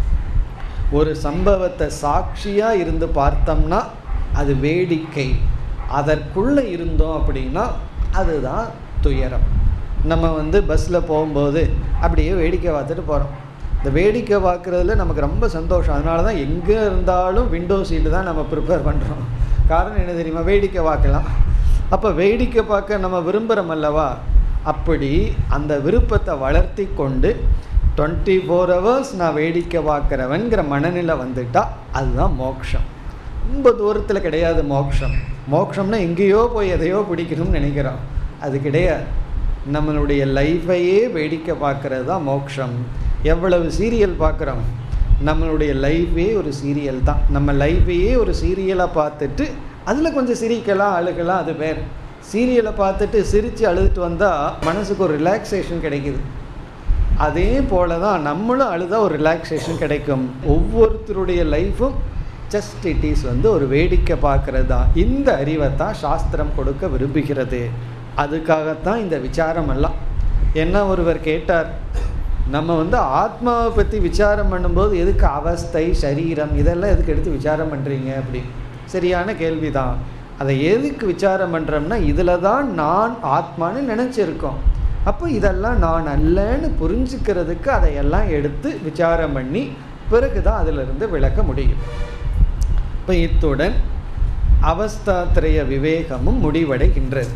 ஒரு சம்பவத்தை சாட்சியா இருந்து பார்த்தோம்னா அது வேடிக்கை அதற்குள்ள இருந்தோம் அப்படின்னா அதுதான் துயரம் நம்ம வந்து பஸ்ஸில் போகும்போது அப்படியே வேடிக்கை பார்த்துட்டு போகிறோம் இந்த வேடிக்கை பார்க்குறதுல நமக்கு ரொம்ப சந்தோஷம் அதனால தான் எங்கே இருந்தாலும் விண்டோ சீட்டு தான் நம்ம ப்ரிப்பேர் பண்ணுறோம் காரணம் என்ன தெரியுமா வேடிக்கை பார்க்கலாம் அப்போ வேடிக்கை பார்க்க நம்ம விரும்புகிறோம் அல்லவா அப்படி அந்த விருப்பத்தை வளர்த்தி கொண்டு டுவெண்ட்டி ஃபோர் ஹவர்ஸ் நான் வேடிக்கை பார்க்குறவன்கிற மனநிலை வந்துட்டா அதுதான் மோட்சம் ரொம்ப தூரத்தில் கிடையாது மோட்சம் மோட்சம்னா எங்கேயோ போய் எதையோ பிடிக்கணும்னு நினைக்கிறோம் அது கிடையாது நம்மளுடைய லைஃபையே வேடிக்கை பார்க்கறது தான் மோட்சம் எவ்வளவு சீரியல் பார்க்குறோம் நம்மளுடைய லைஃபே ஒரு சீரியல் தான் நம்ம லைஃபையே ஒரு சீரியலாக பார்த்துட்டு அதில் கொஞ்சம் சிரிக்கலாம் அழுகலாம் அது வேறு சீரியலை பார்த்துட்டு சிரித்து அழுதுட்டு வந்தால் மனசுக்கு ஒரு ரிலாக்ஸேஷன் கிடைக்குது அதே போல தான் நம்மளும் அழுதா ஒரு ரிலாக்ஸேஷன் கிடைக்கும் ஒவ்வொருத்தருடைய லைஃப்பும் ஜஸ்ட் இட் இஸ் வந்து ஒரு வேடிக்கை பார்க்கறது தான் இந்த அறிவை தான் சாஸ்திரம் கொடுக்க விரும்புகிறது அதுக்காகத்தான் இந்த விசாரம் எல்லாம் என்ன ஒருவர் கேட்டார் நம்ம வந்து ஆத்மாவை பற்றி விசாரம் பண்ணும்போது எதுக்கு அவஸ்தை சரீரம் இதெல்லாம் எதுக்கு எடுத்து விசாரம் பண்ணுறீங்க அப்படி சரியான கேள்வி தான் அதை எதுக்கு விசாரம் பண்ணுறோம்னா இதில் தான் நான் ஆத்மான்னு நினச்சிருக்கோம் அப்போ இதெல்லாம் நான் அல்லன்னு புரிஞ்சுக்கிறதுக்கு அதையெல்லாம் எடுத்து விசாரம் பண்ணி பிறகு தான் அதிலிருந்து விளக்க முடியும் இப்போ இத்துடன் அவஸ்தாத்திரைய விவேகமும் முடிவடைகின்றது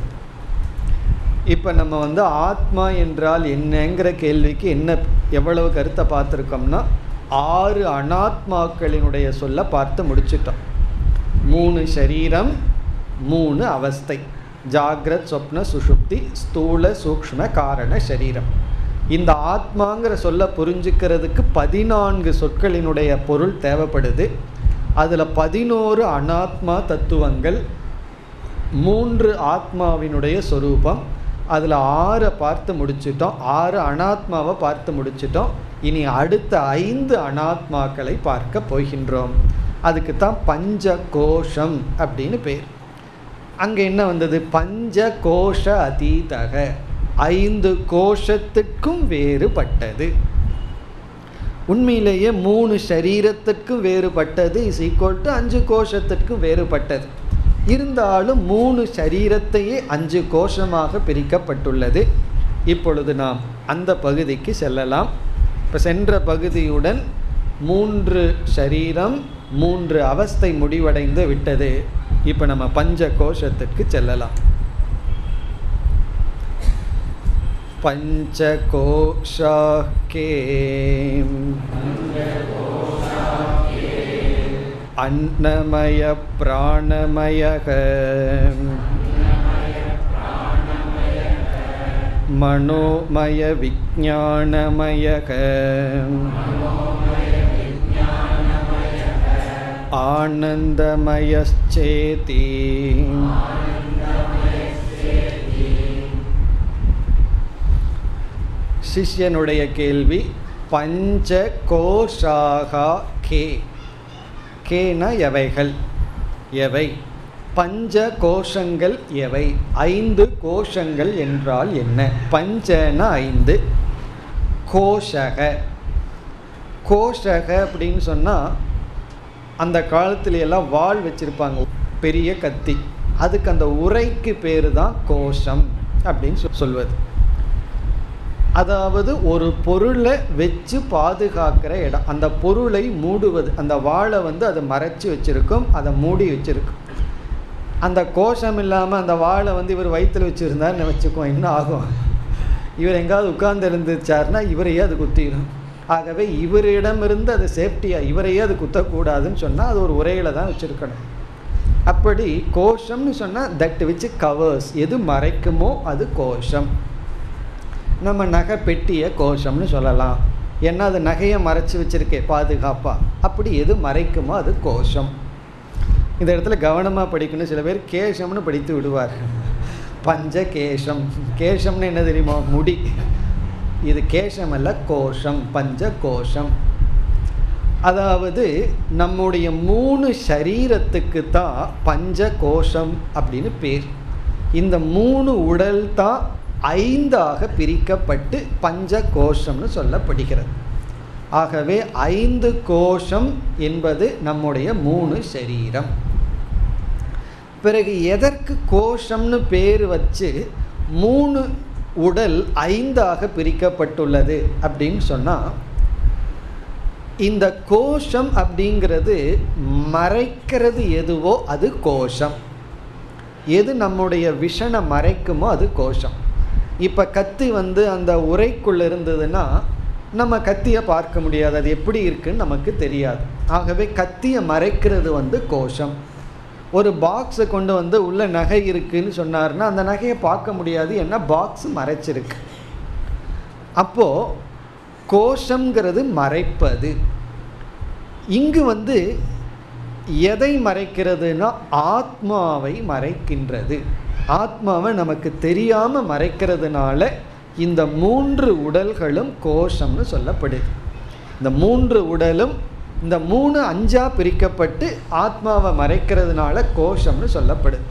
இப்போ நம்ம வந்து ஆத்மா என்றால் என்னங்கிற கேள்விக்கு என்ன எவ்வளவு கருத்தை பார்த்துருக்கோம்னா ஆறு அனாத்மாக்களினுடைய சொல்ல பார்த்து முடிச்சிட்டோம் மூணு சரீரம் மூணு அவஸ்தை ஜாகிரத் சொப்ன சுஷுப்தி ஸ்தூல சூக்ஷ்ம காரண சரீரம் இந்த ஆத்மாங்கிற சொல்ல புரிஞ்சுக்கிறதுக்கு பதினான்கு சொற்களினுடைய பொருள் தேவைப்படுது அதில் பதினோரு அனாத்மா தத்துவங்கள் மூன்று ஆத்மாவினுடைய சொரூபம் அதில் ஆறை பார்த்து முடிச்சிட்டோம் ஆறு அனாத்மாவை பார்த்து முடிச்சிட்டோம் இனி அடுத்த ஐந்து அனாத்மாக்களை பார்க்க போகின்றோம் அதுக்கு தான் பஞ்ச கோஷம் அப்படின்னு பேர் அங்கே என்ன வந்தது பஞ்ச கோஷ அதீதக ஐந்து கோஷத்துக்கும் வேறுபட்டது உண்மையிலேயே மூணு சரீரத்திற்கும் வேறுபட்டது இஸ் ஈக்குவல் டு அஞ்சு கோஷத்திற்கும் வேறுபட்டது இருந்தாலும் மூணு சரீரத்தையே அஞ்சு கோஷமாக பிரிக்கப்பட்டுள்ளது இப்பொழுது நாம் அந்த பகுதிக்கு செல்லலாம் இப்போ சென்ற பகுதியுடன் மூன்று சரீரம் மூன்று அவஸ்தை முடிவடைந்து விட்டது இப்போ நம்ம பஞ்ச கோஷத்திற்கு செல்லலாம் பஞ்சகோஷா கே அன்னமய பிராணமயக மனோமய விஜானமயக ஆனந்தமயச்சேதி சிஷ்யனுடைய கேள்வி பஞ்ச கோஷாகா கே கேன எவைகள் எவை பஞ்ச கோஷங்கள் எவை ஐந்து கோஷங்கள் என்றால் என்ன பஞ்சன ஐந்து கோஷக கோஷக அப்படின்னு சொன்னால் அந்த காலத்துல எல்லாம் வாள் வச்சுருப்பாங்க பெரிய கத்தி அதுக்கு அந்த உரைக்கு பேர் தான் கோஷம் அப்படின்னு சொ- சொல்வது அதாவது ஒரு பொருளை வச்சு பாதுகாக்கிற இடம் அந்த பொருளை மூடுவது அந்த வாளை வந்து அதை மறைச்சி வச்சிருக்கும் அதை மூடி வச்சிருக்கும் அந்த கோஷம் இல்லாமல் அந்த வாளை வந்து இவர் வயிற்றில் வச்சுருந்தாருன்னு வச்சுக்கோ என்ன ஆகும் இவர் எங்காவது உட்கார்ந்து இருந்துச்சாருன்னா இவரையே அது குத்திடும் ஆகவே இவரிடமிருந்து அது சேஃப்டியாக இவரையே அது குத்தக்கூடாதுன்னு சொன்னால் அது ஒரு உரையில் தான் வச்சுருக்கணும் அப்படி கோஷம்னு சொன்னால் தட் விச் கவர்ஸ் எது மறைக்குமோ அது கோஷம் நம்ம நகை பெட்டியை கோஷம்னு சொல்லலாம் ஏன்னா அது நகையை மறைச்சி வச்சிருக்கே பாதுகாப்பாக அப்படி எது மறைக்குமோ அது கோஷம் இந்த இடத்துல கவனமாக படிக்கணும் சில பேர் கேஷம்னு படித்து விடுவார் பஞ்ச கேஷம் கேஷம்னு என்ன தெரியுமா முடி இது கேஷம் அல்ல கோஷம் பஞ்ச கோஷம் அதாவது நம்முடைய மூணு சரீரத்துக்கு தான் பஞ்ச கோஷம் அப்படின்னு பேர் இந்த மூணு உடல் தான் ஐந்தாக பிரிக்கப்பட்டு பஞ்ச கோஷம்னு சொல்லப்படுகிறது ஆகவே ஐந்து கோஷம் என்பது நம்முடைய மூணு சரீரம் பிறகு எதற்கு கோஷம்னு பேர் வச்சு மூணு உடல் ஐந்தாக பிரிக்கப்பட்டுள்ளது அப்படின்னு சொன்னால் இந்த கோஷம் அப்படிங்கிறது மறைக்கிறது எதுவோ அது கோஷம் எது நம்முடைய விஷனை மறைக்குமோ அது கோஷம் இப்போ கத்தி வந்து அந்த உரைக்குள்ள இருந்ததுன்னா நம்ம கத்தியை பார்க்க முடியாது அது எப்படி இருக்குன்னு நமக்கு தெரியாது ஆகவே கத்தியை மறைக்கிறது வந்து கோஷம் ஒரு பாக்ஸை கொண்டு வந்து உள்ள நகை இருக்குன்னு சொன்னார்னா அந்த நகையை பார்க்க முடியாது ஏன்னா பாக்ஸ் மறைச்சிருக்கு அப்போது கோஷங்கிறது மறைப்பது இங்கு வந்து எதை மறைக்கிறதுனா ஆத்மாவை மறைக்கின்றது ஆத்மாவை நமக்கு தெரியாமல் மறைக்கிறதுனால இந்த மூன்று உடல்களும் கோஷம்னு சொல்லப்படுது இந்த மூன்று உடலும் இந்த மூணு அஞ்சா பிரிக்கப்பட்டு ஆத்மாவை மறைக்கிறதுனால கோஷம்னு சொல்லப்படுது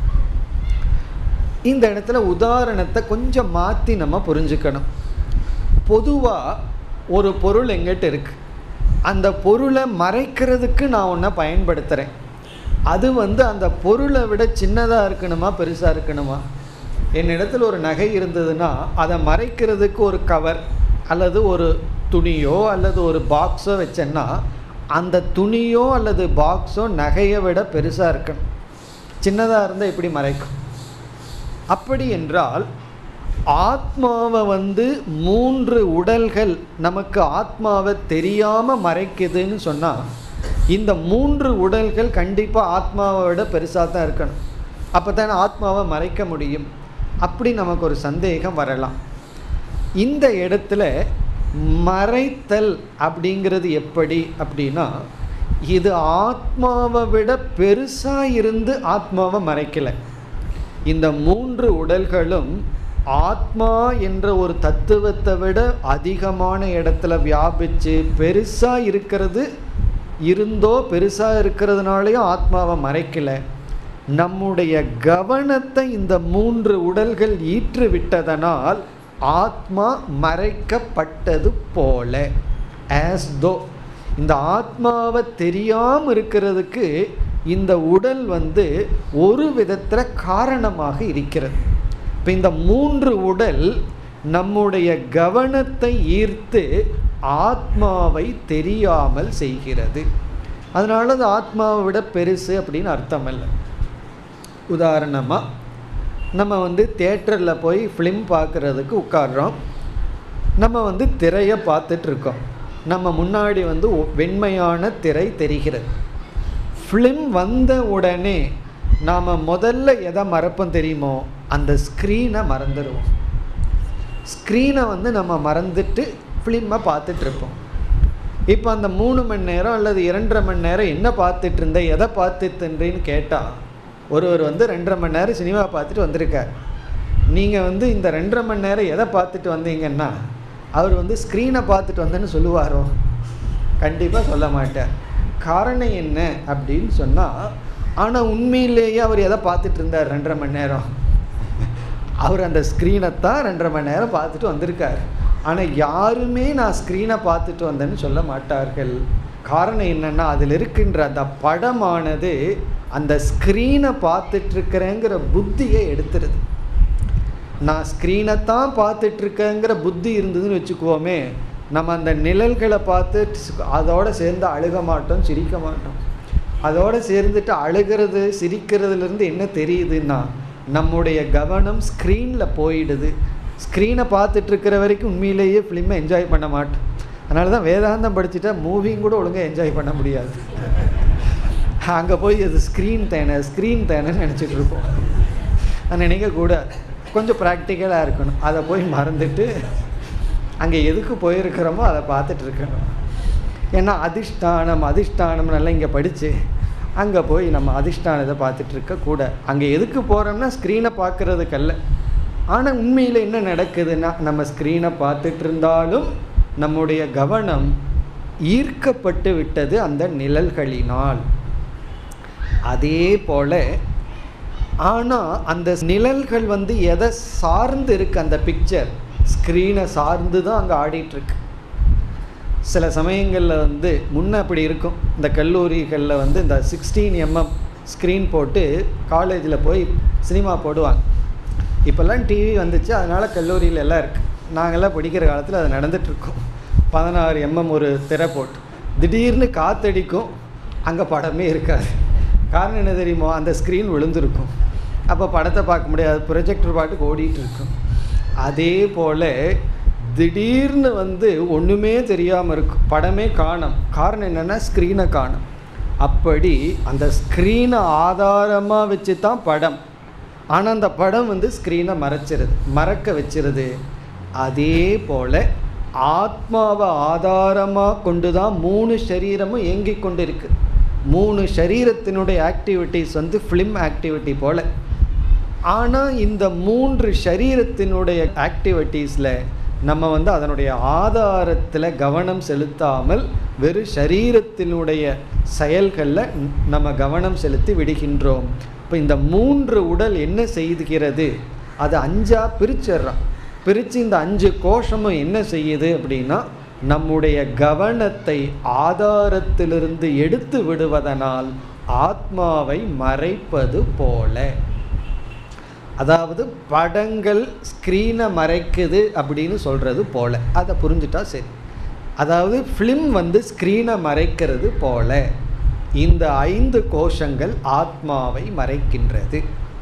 இந்த இடத்துல உதாரணத்தை கொஞ்சம் மாற்றி நம்ம புரிஞ்சுக்கணும் பொதுவாக ஒரு பொருள் எங்கிட்ட இருக்குது அந்த பொருளை மறைக்கிறதுக்கு நான் ஒன்றை பயன்படுத்துகிறேன் அது வந்து அந்த பொருளை விட சின்னதாக இருக்கணுமா பெருசாக இருக்கணுமா என்னிடத்தில் ஒரு நகை இருந்ததுன்னா அதை மறைக்கிறதுக்கு ஒரு கவர் அல்லது ஒரு துணியோ அல்லது ஒரு பாக்ஸோ வச்சேன்னா அந்த துணியோ அல்லது பாக்ஸோ நகையை விட பெருசாக இருக்கணும் சின்னதாக இருந்தால் எப்படி மறைக்கும் அப்படி என்றால் ஆத்மாவை வந்து மூன்று உடல்கள் நமக்கு ஆத்மாவை தெரியாமல் மறைக்குதுன்னு சொன்னால் இந்த மூன்று உடல்கள் கண்டிப்பாக ஆத்மாவை விட பெருசாக தான் இருக்கணும் அப்போ தானே ஆத்மாவை மறைக்க முடியும் அப்படி நமக்கு ஒரு சந்தேகம் வரலாம் இந்த இடத்துல மறைத்தல் அப்படிங்கிறது எப்படி அப்படின்னா இது ஆத்மாவை விட பெருசாக இருந்து ஆத்மாவை மறைக்கலை இந்த மூன்று உடல்களும் ஆத்மா என்ற ஒரு தத்துவத்தை விட அதிகமான இடத்துல வியாபிச்சு பெருசாக இருக்கிறது இருந்தோ பெருசாக இருக்கிறதுனாலையும் ஆத்மாவை மறைக்கலை நம்முடைய கவனத்தை இந்த மூன்று உடல்கள் ஈற்று விட்டதனால் ஆத்மா மறைக்கப்பட்டது போல ஆஸ் தோ இந்த ஆத்மாவை தெரியாமல் இருக்கிறதுக்கு இந்த உடல் வந்து ஒரு விதத்தில் காரணமாக இருக்கிறது இப்போ இந்த மூன்று உடல் நம்முடைய கவனத்தை ஈர்த்து ஆத்மாவை தெரியாமல் செய்கிறது அதனால அது ஆத்மாவை விட பெருசு அப்படின்னு அர்த்தம் இல்லை உதாரணமாக நம்ம வந்து தேட்டரில் போய் ஃபிலிம் பார்க்குறதுக்கு உட்காடுறோம் நம்ம வந்து திரையை பார்த்துட்ருக்கோம் நம்ம முன்னாடி வந்து வெண்மையான திரை தெரிகிறது ஃபிலிம் வந்த உடனே நாம் முதல்ல எதை மறப்போம் தெரியுமோ அந்த ஸ்க்ரீனை மறந்துடுவோம் ஸ்க்ரீனை வந்து நம்ம மறந்துட்டு ஃபிலிமை பார்த்துட்ருப்போம் இப்போ அந்த மூணு மணி நேரம் அல்லது இரண்டரை மணி நேரம் என்ன பார்த்துட்டு இருந்த எதை பார்த்துட்டுன்றேன்னு கேட்டால் ஒருவர் வந்து ரெண்டரை மணி நேரம் சினிமா பார்த்துட்டு வந்திருக்கார் நீங்கள் வந்து இந்த ரெண்டரை மணி நேரம் எதை பார்த்துட்டு வந்தீங்கன்னா அவர் வந்து ஸ்க்ரீனை பார்த்துட்டு வந்தேன்னு சொல்லுவாரோ கண்டிப்பாக சொல்ல மாட்டார் காரணம் என்ன அப்படின்னு சொன்னால் ஆனால் உண்மையிலேயே அவர் எதை பார்த்துட்டு இருந்தார் ரெண்டரை மணி நேரம் அவர் அந்த ஸ்க்ரீனை தான் ரெண்டரை மணி நேரம் பார்த்துட்டு வந்திருக்கார் ஆனால் யாருமே நான் ஸ்க்ரீனை பார்த்துட்டு வந்தேன்னு சொல்ல மாட்டார்கள் காரணம் என்னென்னா அதில் இருக்கின்ற அந்த படமானது அந்த ஸ்க்ரீனை பார்த்துட்ருக்கிறேங்கிற புத்தியை எடுத்துருது நான் ஸ்க்ரீனை தான் பார்த்துட்ருக்கேங்கிற புத்தி இருந்ததுன்னு வச்சுக்குவோமே நம்ம அந்த நிழல்களை பார்த்து அதோடு சேர்ந்து அழுக மாட்டோம் சிரிக்க மாட்டோம் அதோடு சேர்ந்துட்டு அழுகிறது சிரிக்கிறதுலேருந்து என்ன தெரியுதுன்னா நம்முடைய கவனம் ஸ்க்ரீனில் போயிடுது ஸ்க்ரீனை பார்த்துட்ருக்கிற வரைக்கும் உண்மையிலேயே ஃபிலிமை என்ஜாய் பண்ண மாட்டோம் அதனால தான் வேதாந்தம் படிச்சுட்டா மூவியும் கூட ஒழுங்காக என்ஜாய் பண்ண முடியாது அங்கே போய் அது ஸ்க்ரீன் தேனை ஸ்க்ரீன் தேனைன்னு நினச்சிட்டு இருப்போம் அது நினைக்கக்கூடாது கொஞ்சம் ப்ராக்டிக்கலாக இருக்கணும் அதை போய் மறந்துட்டு அங்கே எதுக்கு போயிருக்கிறோமோ அதை பார்த்துட்டு இருக்கணும் ஏன்னா அதிஷ்டானம் அதிஷ்டானம்னெல்லாம் இங்கே படித்து அங்கே போய் நம்ம அதிஷ்டானத்தை பார்த்துட்டு இருக்கக்கூட அங்கே எதுக்கு போகிறோம்னா ஸ்க்ரீனை பார்க்குறதுக்கல்ல ஆனால் உண்மையில் என்ன நடக்குதுன்னா நம்ம ஸ்க்ரீனை பார்த்துட்டு இருந்தாலும் நம்முடைய கவனம் ஈர்க்கப்பட்டு விட்டது அந்த நிழல்களினால் அதே போல் ஆனால் அந்த நிழல்கள் வந்து எதை சார்ந்து இருக்கு அந்த பிக்சர் ஸ்க்ரீனை சார்ந்து தான் அங்கே ஆடிட்டுருக்கு சில சமயங்களில் வந்து முன்ன அப்படி இருக்கும் இந்த கல்லூரிகளில் வந்து இந்த சிக்ஸ்டீன் எம்எம் ஸ்க்ரீன் போட்டு காலேஜில் போய் சினிமா போடுவாங்க இப்போல்லாம் டிவி வந்துச்சு அதனால் கல்லூரியில் எல்லாம் இருக்குது நாங்கள்லாம் படிக்கிற காலத்தில் அது நடந்துகிட்ருக்கோம் பதினாறு எம்எம் ஒரு திரை போட்டு திடீர்னு காத்தடிக்கும் அங்கே படமே இருக்காது காரணம் என்ன தெரியுமோ அந்த ஸ்க்ரீன் விழுந்திருக்கும் அப்போ படத்தை பார்க்க முடியாது ப்ரொஜெக்டர் பாட்டுக்கு ஓடிட்டு இருக்கும் அதே போல் திடீர்னு வந்து ஒன்றுமே தெரியாமல் இருக்கும் படமே காணும் காரணம் என்னென்னா ஸ்க்ரீனை காணும் அப்படி அந்த ஸ்க்ரீனை ஆதாரமாக வச்சு தான் படம் ஆனால் அந்த படம் வந்து ஸ்க்ரீனை மறைச்சிருது மறக்க வச்சிருது அதே போல் ஆத்மாவை ஆதாரமாக கொண்டு தான் மூணு சரீரமும் இயங்கிக் கொண்டு இருக்கு மூணு சரீரத்தினுடைய ஆக்டிவிட்டீஸ் வந்து ஃபிலிம் ஆக்டிவிட்டி போல் ஆனால் இந்த மூன்று சரீரத்தினுடைய ஆக்டிவிட்டீஸில் நம்ம வந்து அதனுடைய ஆதாரத்தில் கவனம் செலுத்தாமல் வெறும் சரீரத்தினுடைய செயல்களில் நம்ம கவனம் செலுத்தி விடுகின்றோம் இப்போ இந்த மூன்று உடல் என்ன செய்துகிறது அது அஞ்சாக பிரிச்சிடுறான் பிரித்து இந்த அஞ்சு கோஷமும் என்ன செய்யுது அப்படின்னா நம்முடைய கவனத்தை ஆதாரத்திலிருந்து எடுத்து விடுவதனால் ஆத்மாவை மறைப்பது போல அதாவது படங்கள் ஸ்க்ரீனை மறைக்குது அப்படின்னு சொல்கிறது போல அதை புரிஞ்சுட்டா சரி அதாவது ஃபிலிம் வந்து ஸ்க்ரீனை மறைக்கிறது போல இந்த ஐந்து கோஷங்கள் ஆத்மாவை மறைக்கின்றது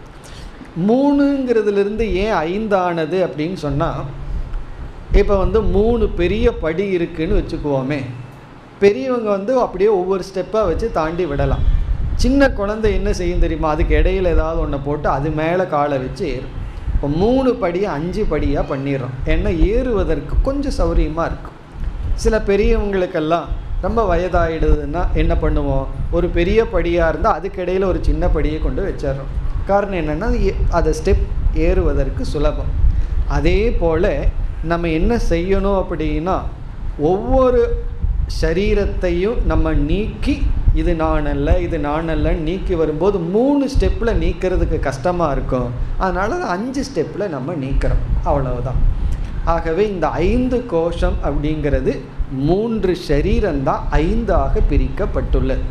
மூணுங்கிறதுலேருந்து ஏன் ஐந்தானது அப்படின்னு சொன்னால் இப்போ வந்து மூணு பெரிய படி இருக்குன்னு வச்சுக்குவோமே பெரியவங்க வந்து அப்படியே ஒவ்வொரு ஸ்டெப்பாக வச்சு தாண்டி விடலாம் சின்ன குழந்தை என்ன செய்யும் தெரியுமா அதுக்கு இடையில ஏதாவது ஒன்றை போட்டு அது மேலே காலை வச்சு ஏறும் இப்போ மூணு படியை அஞ்சு படியாக பண்ணிடுறோம் ஏன்னா ஏறுவதற்கு கொஞ்சம் சௌரியமாக இருக்கும் சில பெரியவங்களுக்கெல்லாம் ரொம்ப வயதாகிடுதுன்னா என்ன பண்ணுவோம் ஒரு பெரிய படியாக இருந்தால் அதுக்கு இடையில ஒரு சின்ன படியை கொண்டு வச்சிடுறோம் காரணம் என்னென்னா அதை ஸ்டெப் ஏறுவதற்கு சுலபம் அதே போல் நம்ம என்ன செய்யணும் அப்படின்னா ஒவ்வொரு சரீரத்தையும் நம்ம நீக்கி இது நான் அல்ல இது நான் அல்லன்னு நீக்கி வரும்போது மூணு ஸ்டெப்பில் நீக்கிறதுக்கு கஷ்டமாக இருக்கும் அதனால் அஞ்சு ஸ்டெப்பில் நம்ம நீக்கிறோம் அவ்வளவுதான் ஆகவே இந்த ஐந்து கோஷம் அப்படிங்கிறது மூன்று சரீரம்தான் ஐந்தாக பிரிக்கப்பட்டுள்ளது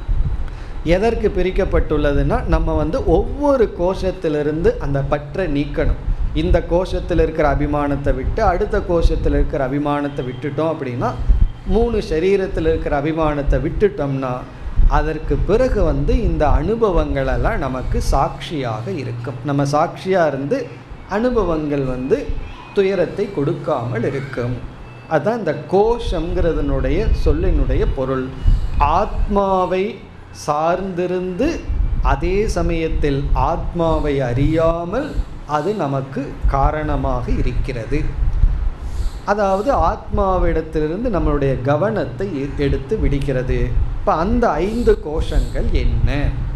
எதற்கு பிரிக்கப்பட்டுள்ளதுன்னா நம்ம வந்து ஒவ்வொரு கோஷத்திலிருந்து அந்த பற்றை நீக்கணும் இந்த கோஷத்தில் இருக்கிற அபிமானத்தை விட்டு அடுத்த கோஷத்தில் இருக்கிற அபிமானத்தை விட்டுட்டோம் அப்படின்னா மூணு சரீரத்தில் இருக்கிற அபிமானத்தை விட்டுட்டோம்னா அதற்கு பிறகு வந்து இந்த அனுபவங்களெல்லாம் நமக்கு சாட்சியாக இருக்கும் நம்ம சாட்சியாக இருந்து அனுபவங்கள் வந்து துயரத்தை கொடுக்காமல் இருக்கும் அதுதான் இந்த கோஷங்கிறதுனுடைய சொல்லினுடைய பொருள் ஆத்மாவை சார்ந்திருந்து அதே சமயத்தில் ஆத்மாவை அறியாமல் அது நமக்கு காரணமாக இருக்கிறது அதாவது ஆத்மாவிடத்திலிருந்து நம்மளுடைய கவனத்தை எடுத்து விடுகிறது இப்போ அந்த ஐந்து கோஷங்கள் என்ன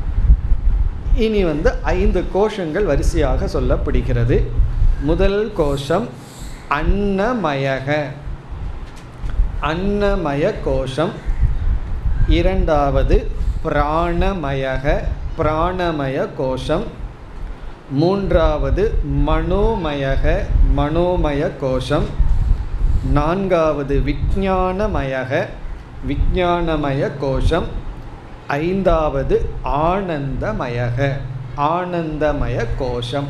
இனி வந்து ஐந்து கோஷங்கள் வரிசையாக சொல்லப்படுகிறது முதல் கோஷம் அன்னமயக அன்னமய கோஷம் இரண்டாவது பிராணமயக பிராணமய கோஷம் மூன்றாவது மனோமயக மனோமய கோஷம் நான்காவது விஞ்ஞானமயக விஞ்ஞானமய கோஷம் ஐந்தாவது ஆனந்தமயக ஆனந்தமய கோஷம்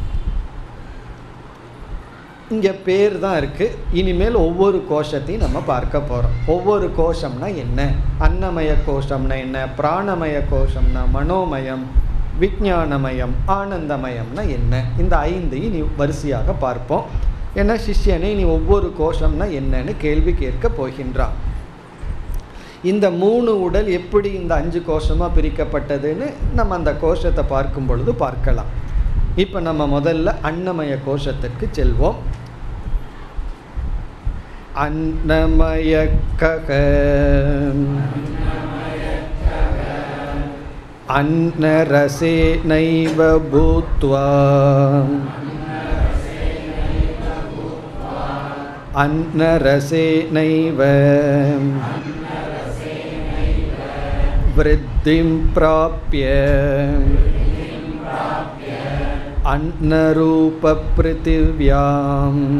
இங்கே பேர் தான் இருக்குது இனிமேல் ஒவ்வொரு கோஷத்தையும் நம்ம பார்க்க போகிறோம் ஒவ்வொரு கோஷம்னா என்ன அன்னமய கோஷம்னா என்ன பிராணமய கோஷம்னா மனோமயம் விஞ்ஞானமயம் ஆனந்தமயம்னா என்ன இந்த ஐந்தையும் நீ வரிசையாக பார்ப்போம் ஏன்னா சிஷ்யனை நீ ஒவ்வொரு கோஷம்னா என்னன்னு கேள்வி கேட்க போகின்றான் இந்த மூணு உடல் எப்படி இந்த அஞ்சு கோஷமாக பிரிக்கப்பட்டதுன்னு நம்ம அந்த கோஷத்தை பார்க்கும் பொழுது பார்க்கலாம் இப்போ நம்ம முதல்ல அன்னமய கோஷத்திற்கு செல்வோம் அன்னமய கக अन्नरसे नैव भूत्वा अन्नरसे नैव वृद्धिं प्राप्य अन्नरूपपृथिव्याम्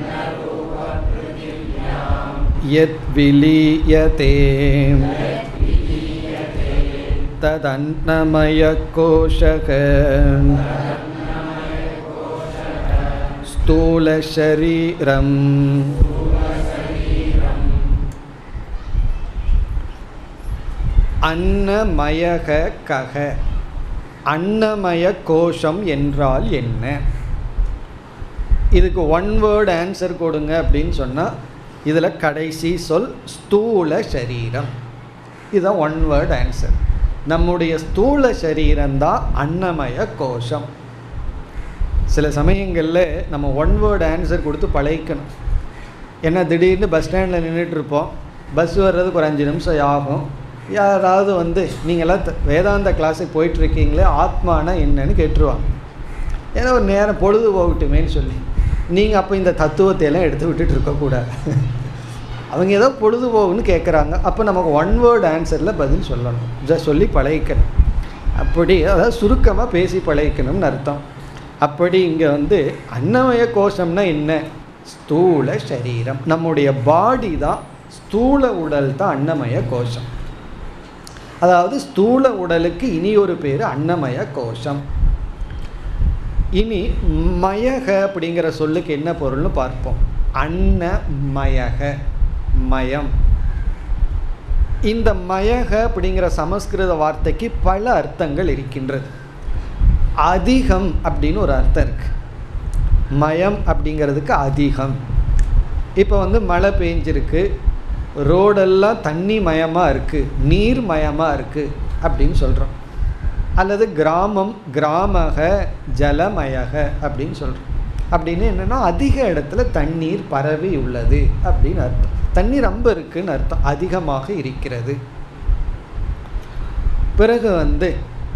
यद्विलीयते तदन्नमयकोशः स्थूलशरीरम् அன்னமயக கக அன்னமய கோஷம் என்றால் என்ன இதுக்கு ஒன் வேர்டு ஆன்சர் கொடுங்க அப்படின்னு சொன்னால் இதில் கடைசி சொல் ஸ்தூல சரீரம் இதுதான் ஒன் வேர்டு ஆன்சர் நம்முடைய ஸ்தூல சரீரம்தான் அன்னமய கோஷம் சில சமயங்களில் நம்ம ஒன் வேர்டு ஆன்சர் கொடுத்து பழகிக்கணும் ஏன்னா திடீர்னு பஸ் ஸ்டாண்டில் நின்றுட்டு இருப்போம் பஸ் வர்றதுக்கு ஒரு அஞ்சு நிமிஷம் ஆகும் யாராவது வந்து நீங்களாம் த- வேதாந்த கிளாஸுக்கு போயிட்டுருக்கீங்களே ஆத்மானா என்னன்னு கேட்டுருவாங்க ஏன்னா ஒரு நேரம் பொழுது போகட்டுமேன்னு சொல்லி நீங்கள் அப்போ இந்த தத்துவத்தை எல்லாம் எடுத்து விட்டுட்டு இருக்கக்கூடாது அவங்க ஏதோ பொழுதுபோகுன்னு கேட்குறாங்க அப்போ நமக்கு ஒன் வேர்டு ஆன்சரில் பதில் சொல்லணும் ஜஸ்ட் சொல்லி பழகிக்கணும் அப்படி அதாவது சுருக்கமாக பேசி பழகிக்கணும்னு அர்த்தம் அப்படி இங்கே வந்து அன்னமய கோஷம்னா என்ன ஸ்தூல சரீரம் நம்முடைய பாடி தான் ஸ்தூல உடல் தான் அன்னமய கோஷம் அதாவது ஸ்தூல உடலுக்கு இனி ஒரு பேர் அன்னமய கோஷம் இனி மயக அப்படிங்கிற சொல்லுக்கு என்ன பொருள்னு பார்ப்போம் அன்னமயக மயம் இந்த மயக அப்படிங்கிற சமஸ்கிருத வார்த்தைக்கு பல அர்த்தங்கள் இருக்கின்றது அதிகம் அப்படின்னு ஒரு அர்த்தம் இருக்கு மயம் அப்படிங்கிறதுக்கு அதிகம் இப்போ வந்து மழை பெஞ்சிருக்கு ரோடெல்லாம் தண்ணி மயமாக இருக்குது நீர் மயமாக இருக்குது அப்படின்னு சொல்கிறோம் அல்லது கிராமம் கிராமக ஜலமயக அப்படின்னு சொல்கிறோம் அப்படின்னு என்னென்னா அதிக இடத்துல தண்ணீர் பரவி உள்ளது அப்படின்னு அர்த்தம் தண்ணி ரொம்ப இருக்குன்னு அர்த்தம் அதிகமாக இருக்கிறது பிறகு வந்து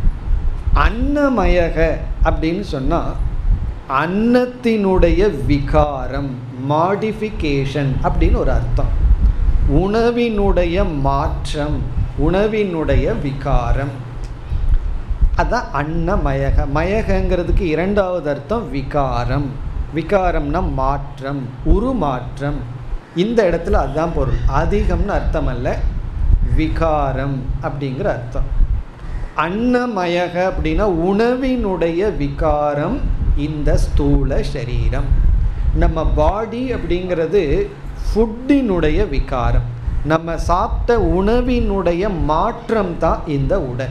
அன்னமயக அப்படின்னு சொன்னால் அன்னத்தினுடைய விகாரம் மாடிஃபிகேஷன் அப்படின்னு ஒரு அர்த்தம் உணவினுடைய மாற்றம் உணவினுடைய விகாரம் அதான் அன்னமயக மயகங்கிறதுக்கு இரண்டாவது அர்த்தம் விகாரம் விகாரம்னா மாற்றம் உருமாற்றம் இந்த இடத்துல அதுதான் பொருள் அதிகம்னு அர்த்தம் அல்ல விகாரம் அப்படிங்கிற அர்த்தம் அன்னமயக அப்படின்னா உணவினுடைய விகாரம் இந்த ஸ்தூல சரீரம் நம்ம பாடி அப்படிங்கிறது ஃபுட்டினுடைய விகாரம் நம்ம சாப்பிட்ட உணவினுடைய மாற்றம் தான் இந்த உடல்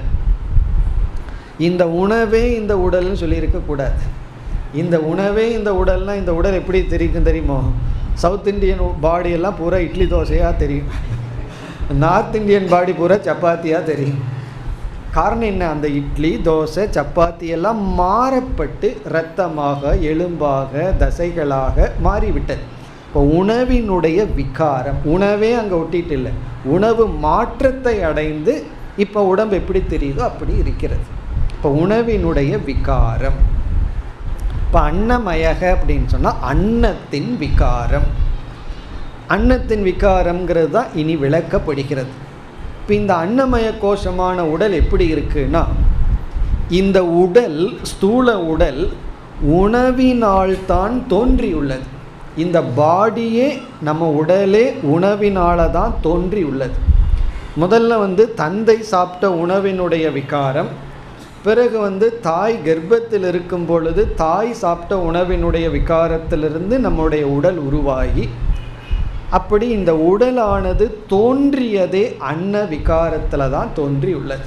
இந்த உணவே இந்த உடல்னு சொல்லியிருக்கக்கூடாது இந்த உணவே இந்த உடல்னா இந்த உடல் எப்படி தெரியும் தெரியுமோ சவுத் இந்தியன் பாடி எல்லாம் பூரா இட்லி தோசையாக தெரியும் நார்த் இந்தியன் பாடி பூரா சப்பாத்தியாக தெரியும் காரணம் என்ன அந்த இட்லி தோசை சப்பாத்தி எல்லாம் மாறப்பட்டு இரத்தமாக எலும்பாக தசைகளாக மாறிவிட்டது இப்போ உணவினுடைய விகாரம் உணவே அங்கே ஒட்டிட்டு இல்லை உணவு மாற்றத்தை அடைந்து இப்போ உடம்பு எப்படி தெரியுதோ அப்படி இருக்கிறது இப்போ உணவினுடைய விகாரம் இப்போ அன்னமயக அப்படின்னு சொன்னால் அன்னத்தின் விகாரம் அன்னத்தின் விகாரம்ங்கிறது தான் இனி விளக்கப்படுகிறது இப்போ இந்த அன்னமய கோஷமான உடல் எப்படி இருக்குன்னா இந்த உடல் ஸ்தூல உடல் உணவினால் தான் தோன்றியுள்ளது இந்த பாடியே நம்ம உடலே உணவினால தான் தோன்றியுள்ளது முதல்ல வந்து தந்தை சாப்பிட்ட உணவினுடைய விகாரம் பிறகு வந்து தாய் கர்ப்பத்தில் இருக்கும் பொழுது தாய் சாப்பிட்ட உணவினுடைய விகாரத்திலிருந்து நம்முடைய உடல் உருவாகி அப்படி இந்த உடலானது தோன்றியதே அன்ன விகாரத்தில் தான் தோன்றியுள்ளது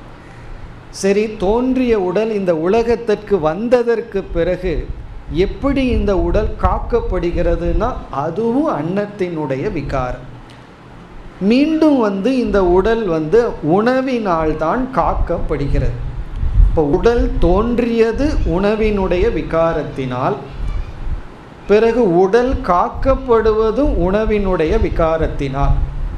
சரி தோன்றிய உடல் இந்த உலகத்திற்கு வந்ததற்கு பிறகு எப்படி இந்த உடல் காக்கப்படுகிறதுனா அதுவும் அன்னத்தினுடைய விகாரம் மீண்டும் வந்து இந்த உடல் வந்து உணவினால் தான் காக்கப்படுகிறது இப்போ உடல் தோன்றியது உணவினுடைய விகாரத்தினால் பிறகு உடல் காக்கப்படுவதும் உணவினுடைய விகாரத்தினால்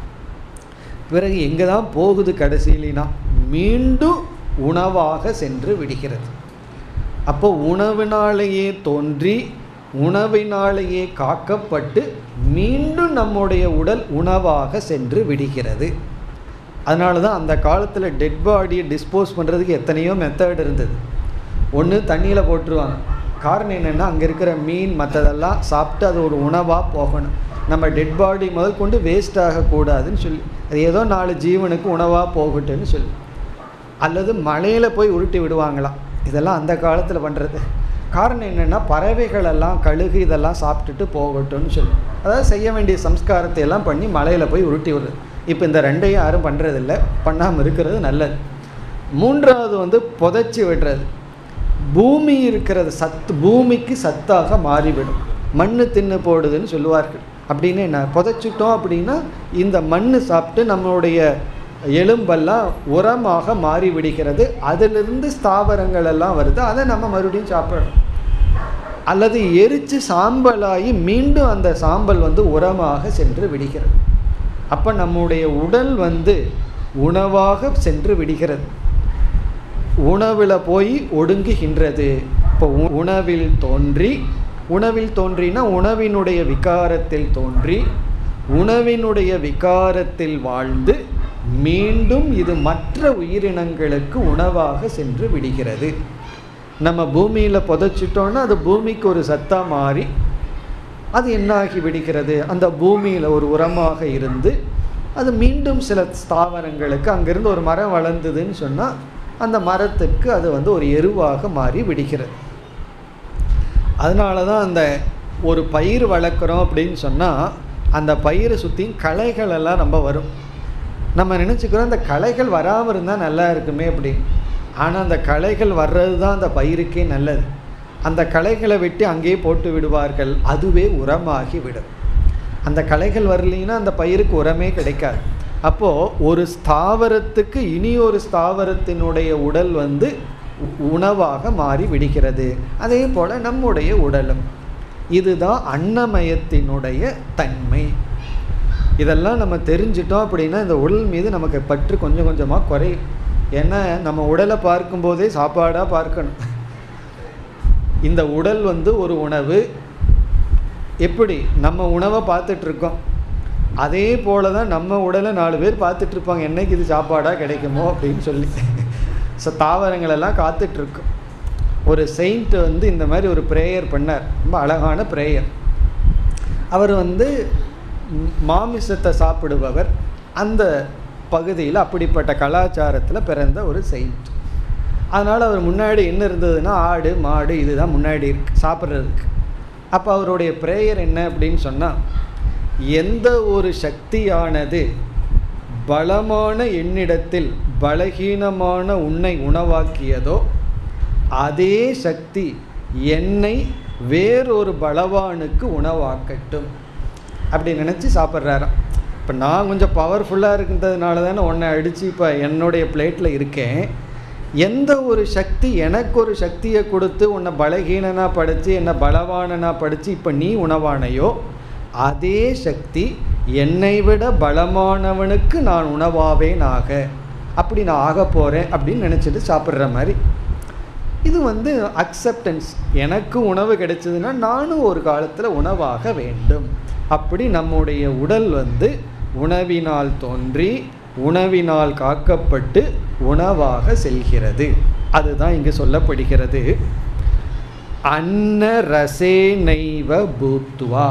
பிறகு எங்கே தான் போகுது கடைசியிலினா மீண்டும் உணவாக சென்று விடுகிறது அப்போ உணவினாலேயே தோன்றி உணவினாலேயே காக்கப்பட்டு மீண்டும் நம்முடைய உடல் உணவாக சென்று விடுகிறது அதனால தான் அந்த காலத்தில் டெட் பாடியை டிஸ்போஸ் பண்ணுறதுக்கு எத்தனையோ மெத்தட் இருந்தது ஒன்று தண்ணியில் போட்டுருவாங்க காரணம் என்னென்னா அங்கே இருக்கிற மீன் மற்றதெல்லாம் சாப்பிட்டு அது ஒரு உணவாக போகணும் நம்ம டெட் பாடி முதல் கொண்டு வேஸ்ட் ஆகக்கூடாதுன்னு சொல்லி அது ஏதோ நாலு ஜீவனுக்கு உணவாக போகட்டும்னு சொல்லி அல்லது மலையில் போய் உருட்டி விடுவாங்களாம் இதெல்லாம் அந்த காலத்தில் பண்ணுறது காரணம் என்னென்னா பறவைகள் எல்லாம் கழுகு இதெல்லாம் சாப்பிட்டுட்டு போகட்டும்னு சொல்லி அதாவது செய்ய வேண்டிய சம்ஸ்காரத்தை எல்லாம் பண்ணி மலையில் போய் உருட்டி விடுறது இப்போ இந்த ரெண்டையும் யாரும் பண்ணுறதில்ல பண்ணாமல் இருக்கிறது நல்லது மூன்றாவது வந்து புதைச்சி விடுறது பூமி இருக்கிறது சத்து பூமிக்கு சத்தாக மாறிவிடும் மண் தின்னு போடுதுன்னு சொல்லுவார்கள் அப்படின்னு என்ன புதைச்சிட்டோம் அப்படின்னா இந்த மண் சாப்பிட்டு நம்மளுடைய எலும்பெல்லாம் உரமாக மாறி விடுகிறது அதிலிருந்து ஸ்தாவரங்கள் எல்லாம் வருது அதை நம்ம மறுபடியும் சாப்பிடணும் அல்லது எரித்து சாம்பலாகி மீண்டும் அந்த சாம்பல் வந்து உரமாக சென்று விடுகிறது அப்போ நம்முடைய உடல் வந்து உணவாக சென்று விடுகிறது உணவில் போய் ஒடுங்குகின்றது இப்போ உணவில் தோன்றி உணவில் தோன்றினா உணவினுடைய விகாரத்தில் தோன்றி உணவினுடைய விகாரத்தில் வாழ்ந்து மீண்டும் இது மற்ற உயிரினங்களுக்கு உணவாக சென்று விடுகிறது நம்ம பூமியில் புதைச்சிட்டோன்னா அது பூமிக்கு ஒரு சத்தாக மாறி அது என்னாகி விடுகிறது அந்த பூமியில் ஒரு உரமாக இருந்து அது மீண்டும் சில ஸ்தாவரங்களுக்கு அங்கிருந்து ஒரு மரம் வளர்ந்ததுன்னு சொன்னால் அந்த மரத்துக்கு அது வந்து ஒரு எருவாக மாறி விடுகிறது அதனால தான் அந்த ஒரு பயிர் வளர்க்குறோம் அப்படின்னு சொன்னால் அந்த பயிரை சுற்றியும் களைகள் எல்லாம் ரொம்ப வரும் நம்ம நினச்சிக்கிறோம் அந்த களைகள் வராமல் இருந்தால் நல்லா இருக்குமே அப்படின்னு ஆனால் அந்த களைகள் வர்றது தான் அந்த பயிருக்கே நல்லது அந்த களைகளை வெட்டி அங்கேயே போட்டு விடுவார்கள் அதுவே உரமாகி விடும் அந்த களைகள் வரலைன்னா அந்த பயிருக்கு உரமே கிடைக்காது அப்போது ஒரு ஸ்தாவரத்துக்கு இனி ஒரு ஸ்தாவரத்தினுடைய உடல் வந்து உணவாக மாறி விடுகிறது அதே போல் நம்முடைய உடலும் இதுதான் அன்னமயத்தினுடைய தன்மை இதெல்லாம் நம்ம தெரிஞ்சிட்டோம் அப்படின்னா இந்த உடல் மீது நமக்கு பற்று கொஞ்சம் கொஞ்சமாக குறையும் ஏன்னா நம்ம உடலை பார்க்கும்போதே சாப்பாடாக பார்க்கணும் இந்த உடல் வந்து ஒரு உணவு எப்படி நம்ம உணவை பார்த்துட்ருக்கோம் அதே போல தான் நம்ம உடலை நாலு பேர் பார்த்துட்ருப்பாங்க என்னைக்கு இது சாப்பாடாக கிடைக்குமோ அப்படின்னு சொல்லி ஸோ தாவரங்களெல்லாம் காத்துட்ருக்கும் ஒரு செயின்ட் வந்து இந்த மாதிரி ஒரு ப்ரேயர் பண்ணார் ரொம்ப அழகான ப்ரேயர் அவர் வந்து மாமிசத்தை சாப்பிடுபவர் அந்த பகுதியில் அப்படிப்பட்ட கலாச்சாரத்தில் பிறந்த ஒரு செயின்ட் அதனால் அவர் முன்னாடி என்ன இருந்ததுன்னா ஆடு மாடு இதுதான் முன்னாடி இருக்கு சாப்பிட்றதுக்கு அப்போ அவருடைய ப்ரேயர் என்ன அப்படின்னு சொன்னால் எந்த ஒரு சக்தியானது பலமான என்னிடத்தில் பலகீனமான உன்னை உணவாக்கியதோ அதே சக்தி என்னை வேறொரு பலவானுக்கு உணவாக்கட்டும் அப்படி நினச்சி சாப்பிட்றாராம் இப்போ நான் கொஞ்சம் பவர்ஃபுல்லாக இருக்கின்றதுனால தானே உன்னை அடித்து இப்போ என்னுடைய பிளேட்டில் இருக்கேன் எந்த ஒரு சக்தி எனக்கு ஒரு சக்தியை கொடுத்து உன்னை பலகீனனாக படித்து என்னை பலவானனாக படித்து இப்போ நீ உணவானையோ அதே சக்தி என்னை விட பலமானவனுக்கு நான் உணவாவேன் ஆக அப்படி நான் ஆக போகிறேன் அப்படின்னு நினச்சிட்டு சாப்பிட்ற மாதிரி இது வந்து அக்செப்டன்ஸ் எனக்கு உணவு கிடைச்சதுன்னா நானும் ஒரு காலத்தில் உணவாக வேண்டும் அப்படி நம்முடைய உடல் வந்து உணவினால் தோன்றி உணவினால் காக்கப்பட்டு உணவாக செல்கிறது அதுதான் இங்கு சொல்லப்படுகிறது அன்ன ரசே நைவ பூத்துவா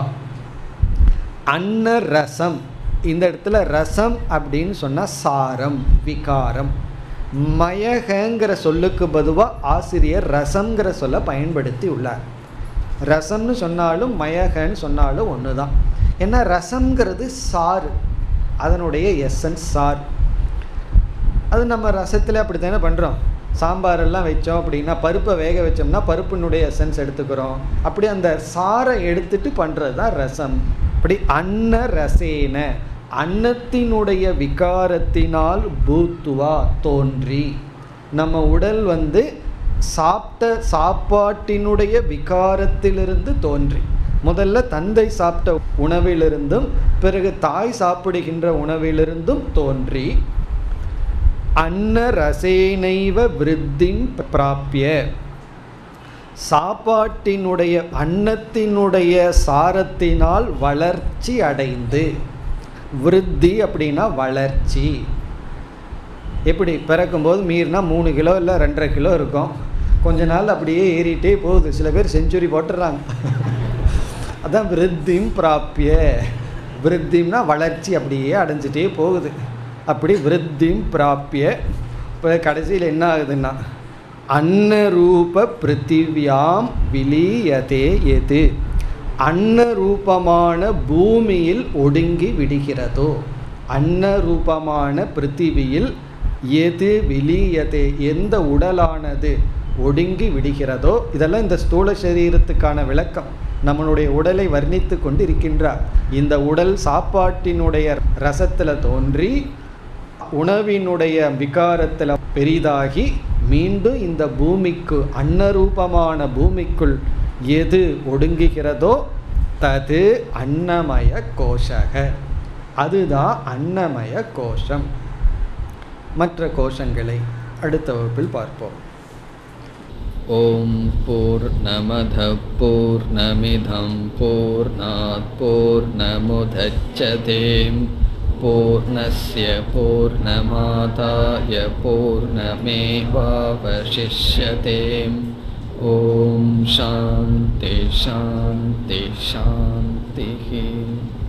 அன்ன ரசம் இந்த இடத்துல ரசம் அப்படின்னு சொன்னால் சாரம் விகாரம் மயகங்கிற சொல்லுக்கு பதுவாக ஆசிரியர் ரசங்கிற சொல்ல பயன்படுத்தி உள்ளார் ரசம்னு சொன்னாலும் மயகன்னு சொன்னாலும் ஒன்று தான் ஏன்னா ரசம்ங்கிறது சாறு அதனுடைய எசன்ஸ் சார் அது நம்ம ரசத்தில் அப்படி தானே பண்ணுறோம் சாம்பாரெல்லாம் வச்சோம் அப்படின்னா பருப்பை வேக வச்சோம்னா பருப்பினுடைய எசன்ஸ் எடுத்துக்கிறோம் அப்படி அந்த சாரை எடுத்துட்டு பண்ணுறது தான் ரசம் அப்படி அன்ன ரசேன அன்னத்தினுடைய விகாரத்தினால் பூத்துவா தோன்றி நம்ம உடல் வந்து சாப்பிட்ட சாப்பாட்டினுடைய விகாரத்திலிருந்து தோன்றி முதல்ல தந்தை சாப்பிட்ட உணவிலிருந்தும் பிறகு தாய் சாப்பிடுகின்ற உணவிலிருந்தும் தோன்றி அன்ன ரசேனைவ விருத்தின் பிராப்பிய சாப்பாட்டினுடைய அன்னத்தினுடைய சாரத்தினால் வளர்ச்சி அடைந்து விருத்தி அப்படின்னா வளர்ச்சி எப்படி பிறக்கும்போது மீறினா மூணு கிலோ இல்லை ரெண்டரை கிலோ இருக்கும் கொஞ்ச நாள் அப்படியே ஏறிட்டே போகுது சில பேர் செஞ்சுரி போட்டுடுறாங்க அதான் விருத்திம் பிராப்பிய விருத்திம்னா வளர்ச்சி அப்படியே அடைஞ்சிட்டே போகுது அப்படி விருத்திம் பிராப்பிய இப்போ கடைசியில் என்ன ஆகுதுன்னா அன்னரூப பிருத்திவியாம் விலீயதே எது அன்னரூபமான பூமியில் ஒடுங்கி விடுகிறதோ அன்னரூபமான பிருத்திவியில் எது விலீயதே எந்த உடலானது ஒடுங்கி விடுகிறதோ இதெல்லாம் இந்த ஸ்தூல சரீரத்துக்கான விளக்கம் நம்மளுடைய உடலை வர்ணித்து கொண்டு இருக்கின்றார் இந்த உடல் சாப்பாட்டினுடைய ரசத்தில் தோன்றி உணவினுடைய விகாரத்தில் பெரிதாகி மீண்டும் இந்த பூமிக்கு அன்னரூபமான பூமிக்குள் எது ஒடுங்குகிறதோ தது அன்னமய கோஷக அதுதான் அன்னமய கோஷம் மற்ற கோஷங்களை அடுத்த வகுப்பில் பார்ப்போம் ॐ पूर्णमधः पूर्णमिधं पूर्णात् पूर्णमुदच्छते पूर्णस्य पूर्णमादाय पूर्णमेवावशिष्यते ॐ शान्ति शान्ति शान्तिः